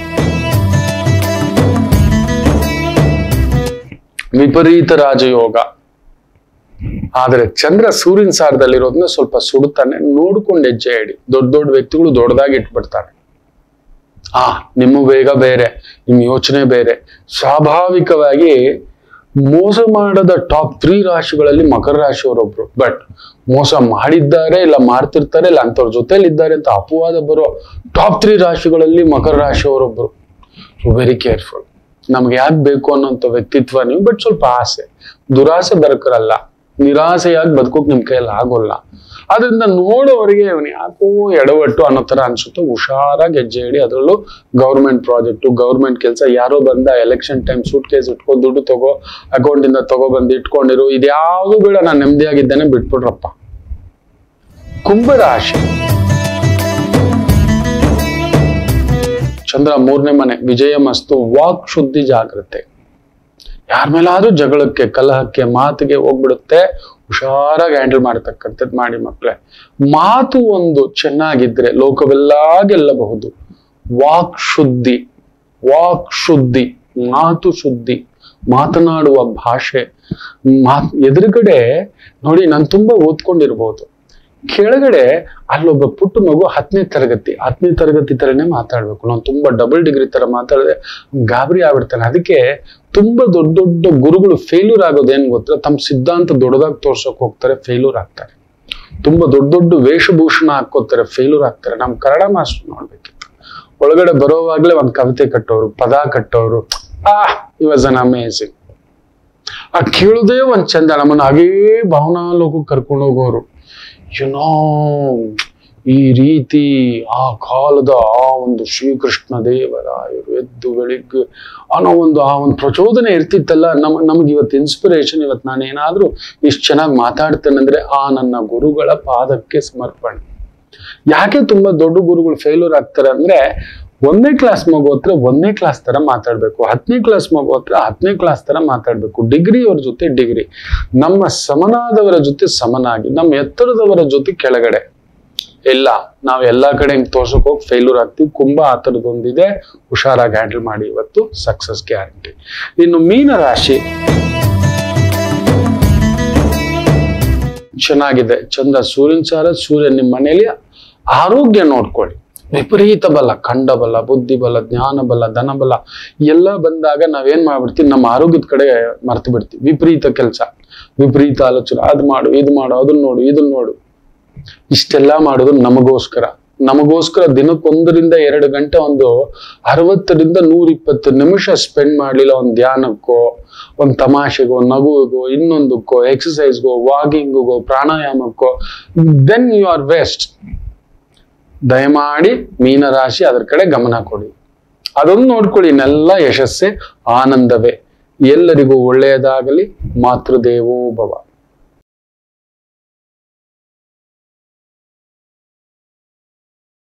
ವಿಪರೀತ ರಾಜಯೋಗ ಆದ್ರೆ ಚಂದ್ರ ಸೂರ್ಯನ ಸಾರದಲ್ಲಿರೋದನ್ನ ಸ್ವಲ್ಪ ಸುಡುತ್ತಾನೆ ನೋಡ್ಕೊಂಡು ಹೆಜ್ಜೆ ಇಡಿ ದೊಡ್ಡ ದೊಡ್ಡ ವ್ಯಕ್ತಿಗಳು ದೊಡ್ಡದಾಗಿ ಇಟ್ಬಿಡ್ತಾರೆ ಆ ನಿಮ್ಮ ವೇಗ ಬೇರೆ ನಿಮ್ಮ ಯೋಚನೆ ಬೇರೆ ಸ್ವಾಭಾವಿಕವಾಗಿ ಮೋಸ ಮಾಡದ ಟಾಪ್ ತ್ರೀ ರಾಶಿಗಳಲ್ಲಿ ಮಕರ ರಾಶಿಯವರೊಬ್ರು ಬಟ್ ಮೋಸ ಮಾಡಿದ್ದಾರೆ ಇಲ್ಲ ಮಾಡ್ತಿರ್ತಾರೆ ಇಲ್ಲ ಅಂತವ್ರ ಜೊತೆಲಿ ಇದ್ದಾರೆ ಅಂತ ಅಪವಾದ ಬರೋ ಟಾಪ್ ತ್ರೀ ರಾಶಿಗಳಲ್ಲಿ ಮಕರ ರಾಶಿಯವರೊಬ್ರು ವೆರಿ ಕೇರ್ಫುಲ್ ನಮ್ಗೆ ಯಾಕೆ ಬೇಕು ಅನ್ನೋಂಥ ವ್ಯಕ್ತಿತ್ವ ನೀವು ಬಟ್ ಸ್ವಲ್ಪ ಆಸೆ ದುರಾಸೆ ಬರಕರಲ್ಲ ನಿರಾಸೆಯಾಗಿ ಬದುಕೋಕ್ ನಿಮ್ ಕೈಯಲ್ಲಿ ಆಗೋಲ್ಲ ಅದರಿಂದ ನೋಡೋವರಿಗೆ ಇವನು ಯಾಕೋ ಎಡವಟ್ಟು ಅನ್ನೋ ತರ ಅನ್ಸುತ್ತೆ ಹುಷಾರಾಗಿ ಹೆಜ್ಜೆ ಇಡಿ ಅದರಲ್ಲೂ ಗೌರ್ಮೆಂಟ್ ಪ್ರಾಜೆಕ್ಟು ಗೌರ್ಮೆಂಟ್ ಕೆಲಸ ಯಾರೋ ಬಂದ ಎಲೆಕ್ಷನ್ ಟೈಮ್ ಸೂಟ್ ಕೇಸ್ ಇಟ್ಕೊ ದುಡ್ಡು ತಗೋ ಅಕೌಂಟ್ ಇಂದ ತಗೋ ಬಂದು ಇಟ್ಕೊಂಡಿರು ಇದ್ಯಾವುದು ಬೇಡ ನಾನು ನೆಮ್ಮದಿಯಾಗಿದ್ದೇನೆ ಬಿಟ್ಬಿಡ್ರಪ್ಪ ಕುಂಭರಾಶಿ ಚಂದ್ರ ಮೂರನೇ ಮನೆ ವಿಜಯ ಮಸ್ತು ವಾಕ್ ಶುದ್ಧಿ ಜಾಗ್ರತೆ ಯಾರ ಮೇಲಾದ್ರೂ ಜಗಳಕ್ಕೆ ಕಲಹಕ್ಕೆ ಮಾತಿಗೆ ಹೋಗ್ಬಿಡುತ್ತೆ ಹುಷಾರಾಗಿ ಹ್ಯಾಂಡಲ್ ಮಾಡತಕ್ಕಂಥದ್ದು ಮಾಡಿ ಮಕ್ಕಳೇ ಮಾತು ಒಂದು ಚೆನ್ನಾಗಿದ್ರೆ ಲೋಕವೆಲ್ಲ ಗೆಲ್ಲಬಹುದು ವಾಕ್ ಶುದ್ಧಿ ವಾಕ್ ಶುದ್ಧಿ ಮಾತು ಶುದ್ಧಿ ಮಾತನಾಡುವ ಭಾಷೆ ಮಾತ್ ಎದುರುಗಡೆ ನೋಡಿ ನಾನು ತುಂಬಾ ಓದ್ಕೊಂಡಿರ್ಬೋದು ಕೆಳಗಡೆ ಅಲ್ಲೊಬ್ಬ ಪುಟ್ಟ ಮಗು ಹತ್ತನೇ ತರಗತಿ ಹತ್ತನೇ ತರಗತಿ ತರನೇ ಮಾತಾಡ್ಬೇಕು ನಾನು ತುಂಬಾ ಡಬಲ್ ಡಿಗ್ರಿ ತರ ಮಾತಾಡಿದ್ರೆ ಗಾಬರಿ ಆಗ್ಬಿಡ್ತಾನೆ ಅದಕ್ಕೆ ತುಂಬಾ ದೊಡ್ಡ ದೊಡ್ಡ ಗುರುಗಳು ಫೇಲ್ಯೂರ್ ಆಗೋದು ಏನ್ ಗೊತ್ತಾ ತಮ್ಮ ಸಿದ್ಧಾಂತ ದೊಡ್ಡದಾಗಿ ತೋರ್ಸಕ್ ಹೋಗ್ತಾರೆ ಫೇಲ್ಯೂರ್ ಆಗ್ತಾರೆ ತುಂಬಾ ದೊಡ್ಡ ದೊಡ್ಡ ವೇಷಭೂಷಣ ಹಾಕೋತಾರೆ ಫೇಲ್ಯೂರ್ ಆಗ್ತಾರೆ ನಮ್ ಕನ್ನಡ ಮಾಸ್ಟರ್ ನೋಡ್ಬೇಕಿತ್ತು ಒಳಗಡೆ ಬರೋವಾಗ್ಲೇ ಒಂದ್ ಕವಿತೆ ಕಟ್ಟೋರು ಪದ ಕಟ್ಟೋರು ಆ ವಾಸ್ ಅನ್ ಅಮೇಸಿಂಗ್ ಆ ಕೇಳುದೇ ಒಂದ್ ಚಂದ ನಮ್ಮನ್ನ ಹಾಗೇ ಭಾವನಾ ಲೋಕಕ್ಕೆ ಕರ್ಕೊಂಡು ಹೋಗೋರು ಯುನೋ ಈ ರೀತಿ ಆ ಕಾಲದ ಆ ಒಂದು ಶ್ರೀಕೃಷ್ಣ ದೇವರಾಯರು ಎದ್ದು ಬೆಳಿಗ್ಗೆ ಅನ್ನೋ ಒಂದು ಆ ಒಂದು ಪ್ರಚೋದನೆ ಇರ್ತಿತ್ತಲ್ಲ ನಮ್ ನಮ್ಗೆ ಇವತ್ತು ಇನ್ಸ್ಪಿರೇಷನ್ ಇವತ್ತು ನಾನು ಏನಾದ್ರೂ ಇಷ್ಟು ಚೆನ್ನಾಗಿ ಮಾತಾಡ್ತೇನೆ ಅಂದ್ರೆ ಆ ನನ್ನ ಗುರುಗಳ ಪಾದಕ್ಕೆ ಸಮರ್ಪಣೆ ಯಾಕೆ ತುಂಬಾ ದೊಡ್ಡ ಗುರುಗಳು ಫೇಲ್ಯೂರ್ ಆಗ್ತಾರೆ ಅಂದ್ರೆ ಒಂದನೇ ಕ್ಲಾಸ್ ಮಗು ಹತ್ರ ಒಂದನೇ ಕ್ಲಾಸ್ ತರ ಮಾತಾಡ್ಬೇಕು ಹತ್ತನೇ ಕ್ಲಾಸ್ ಮಗು ಹತ್ರ ಹತ್ತನೇ ಕ್ಲಾಸ್ ತರ ಮಾತಾಡ್ಬೇಕು ಡಿಗ್ರಿ ಅವ್ರ ಜೊತೆ ಡಿಗ್ರಿ ನಮ್ಮ ಸಮನಾದವರ ಜೊತೆ ಸಮನಾಗಿ ನಮ್ಮ ಎತ್ತರದವರ ಜೊತೆ ಕೆಳಗಡೆ ಇಲ್ಲ ನಾವು ಎಲ್ಲಾ ಕಡೆ ಹಿಂಗ್ ತೋರ್ಸಕ್ ಹೋಗಿ ಫೇಲ್ಯೂರ್ ಆಗ್ತೀವಿ ಕುಂಭ ಆ ಥರದೊಂದಿದೆ ಹುಷಾರಾಗಿ ಹ್ಯಾಂಡಲ್ ಮಾಡಿ ಇವತ್ತು ಸಕ್ಸಸ್ ಗ್ಯಾರಂಟಿ ಇನ್ನು ಮೀನ ರಾಶಿ ಚೆನ್ನಾಗಿದೆ ಚಂದ್ರ ಸೂರ್ಯನ ಸಾರ ಸೂರ್ಯ ನಿಮ್ಮ ಮನೆಯಲ್ಲಿ ಆರೋಗ್ಯ ನೋಡ್ಕೊಳ್ಳಿ ವಿಪರೀತ ಬಲ ಖಂಡ ಬಲ ಬುದ್ಧಿ ಬಲ ಜ್ಞಾನ ಬಲ ಧನ ಬಲ ಎಲ್ಲ ಬಂದಾಗ ನಾವೇನ್ ಮಾಡ್ಬಿಡ್ತೀವಿ ನಮ್ಮ ಆರೋಗ್ಯದ ಕಡೆ ಮರ್ತು ಬಿಡ್ತೀವಿ ವಿಪರೀತ ಕೆಲಸ ವಿಪರೀತ ಆಲೋಚನೆ ಅದ್ ಮಾಡು ಇದು ಮಾಡು ಅದನ್ನ ನೋಡು ಇದನ್ನ ನೋಡು ಇಷ್ಟೆಲ್ಲ ಮಾಡೋದು ನಮಗೋಸ್ಕರ ನಮಗೋಸ್ಕರ ದಿನಕ್ಕೊಂದರಿಂದ ಎರಡು ಗಂಟೆ ಒಂದು ಅರವತ್ತರಿಂದ ನೂರ ಇಪ್ಪತ್ತು ನಿಮಿಷ ಸ್ಪೆಂಡ್ ಮಾಡ್ಲಿಲ್ಲ ಒಂದು ಧ್ಯಾನಕ್ಕೋ ಒಂದು ತಮಾಷೆಗೋ ನಗುವಿಗೋ ಇನ್ನೊಂದಕ್ಕೋ ಎಕ್ಸಸೈಸ್ಗೋ ವಾಕಿಂಗ್ಗೋ ಪ್ರಾಣಾಯಾಮಕ್ಕೋ ದೆನ್ ಯು ಆರ್ ವೆಸ್ಟ್ ದಯಮಾಡಿ ಮೀನರಾಶಿ ಅದ್ರ ಕಡೆ ಗಮನ ಕೊಡಿ ಅದೊಂದು ನೋಡ್ಕೊಳ್ಳಿ ಇನ್ನೆಲ್ಲ ಯಶಸ್ಸೇ ಆನಂದವೇ ಎಲ್ಲರಿಗೂ ಒಳ್ಳೆಯದಾಗಲಿ ಮಾತೃದೇವೋ ಭವ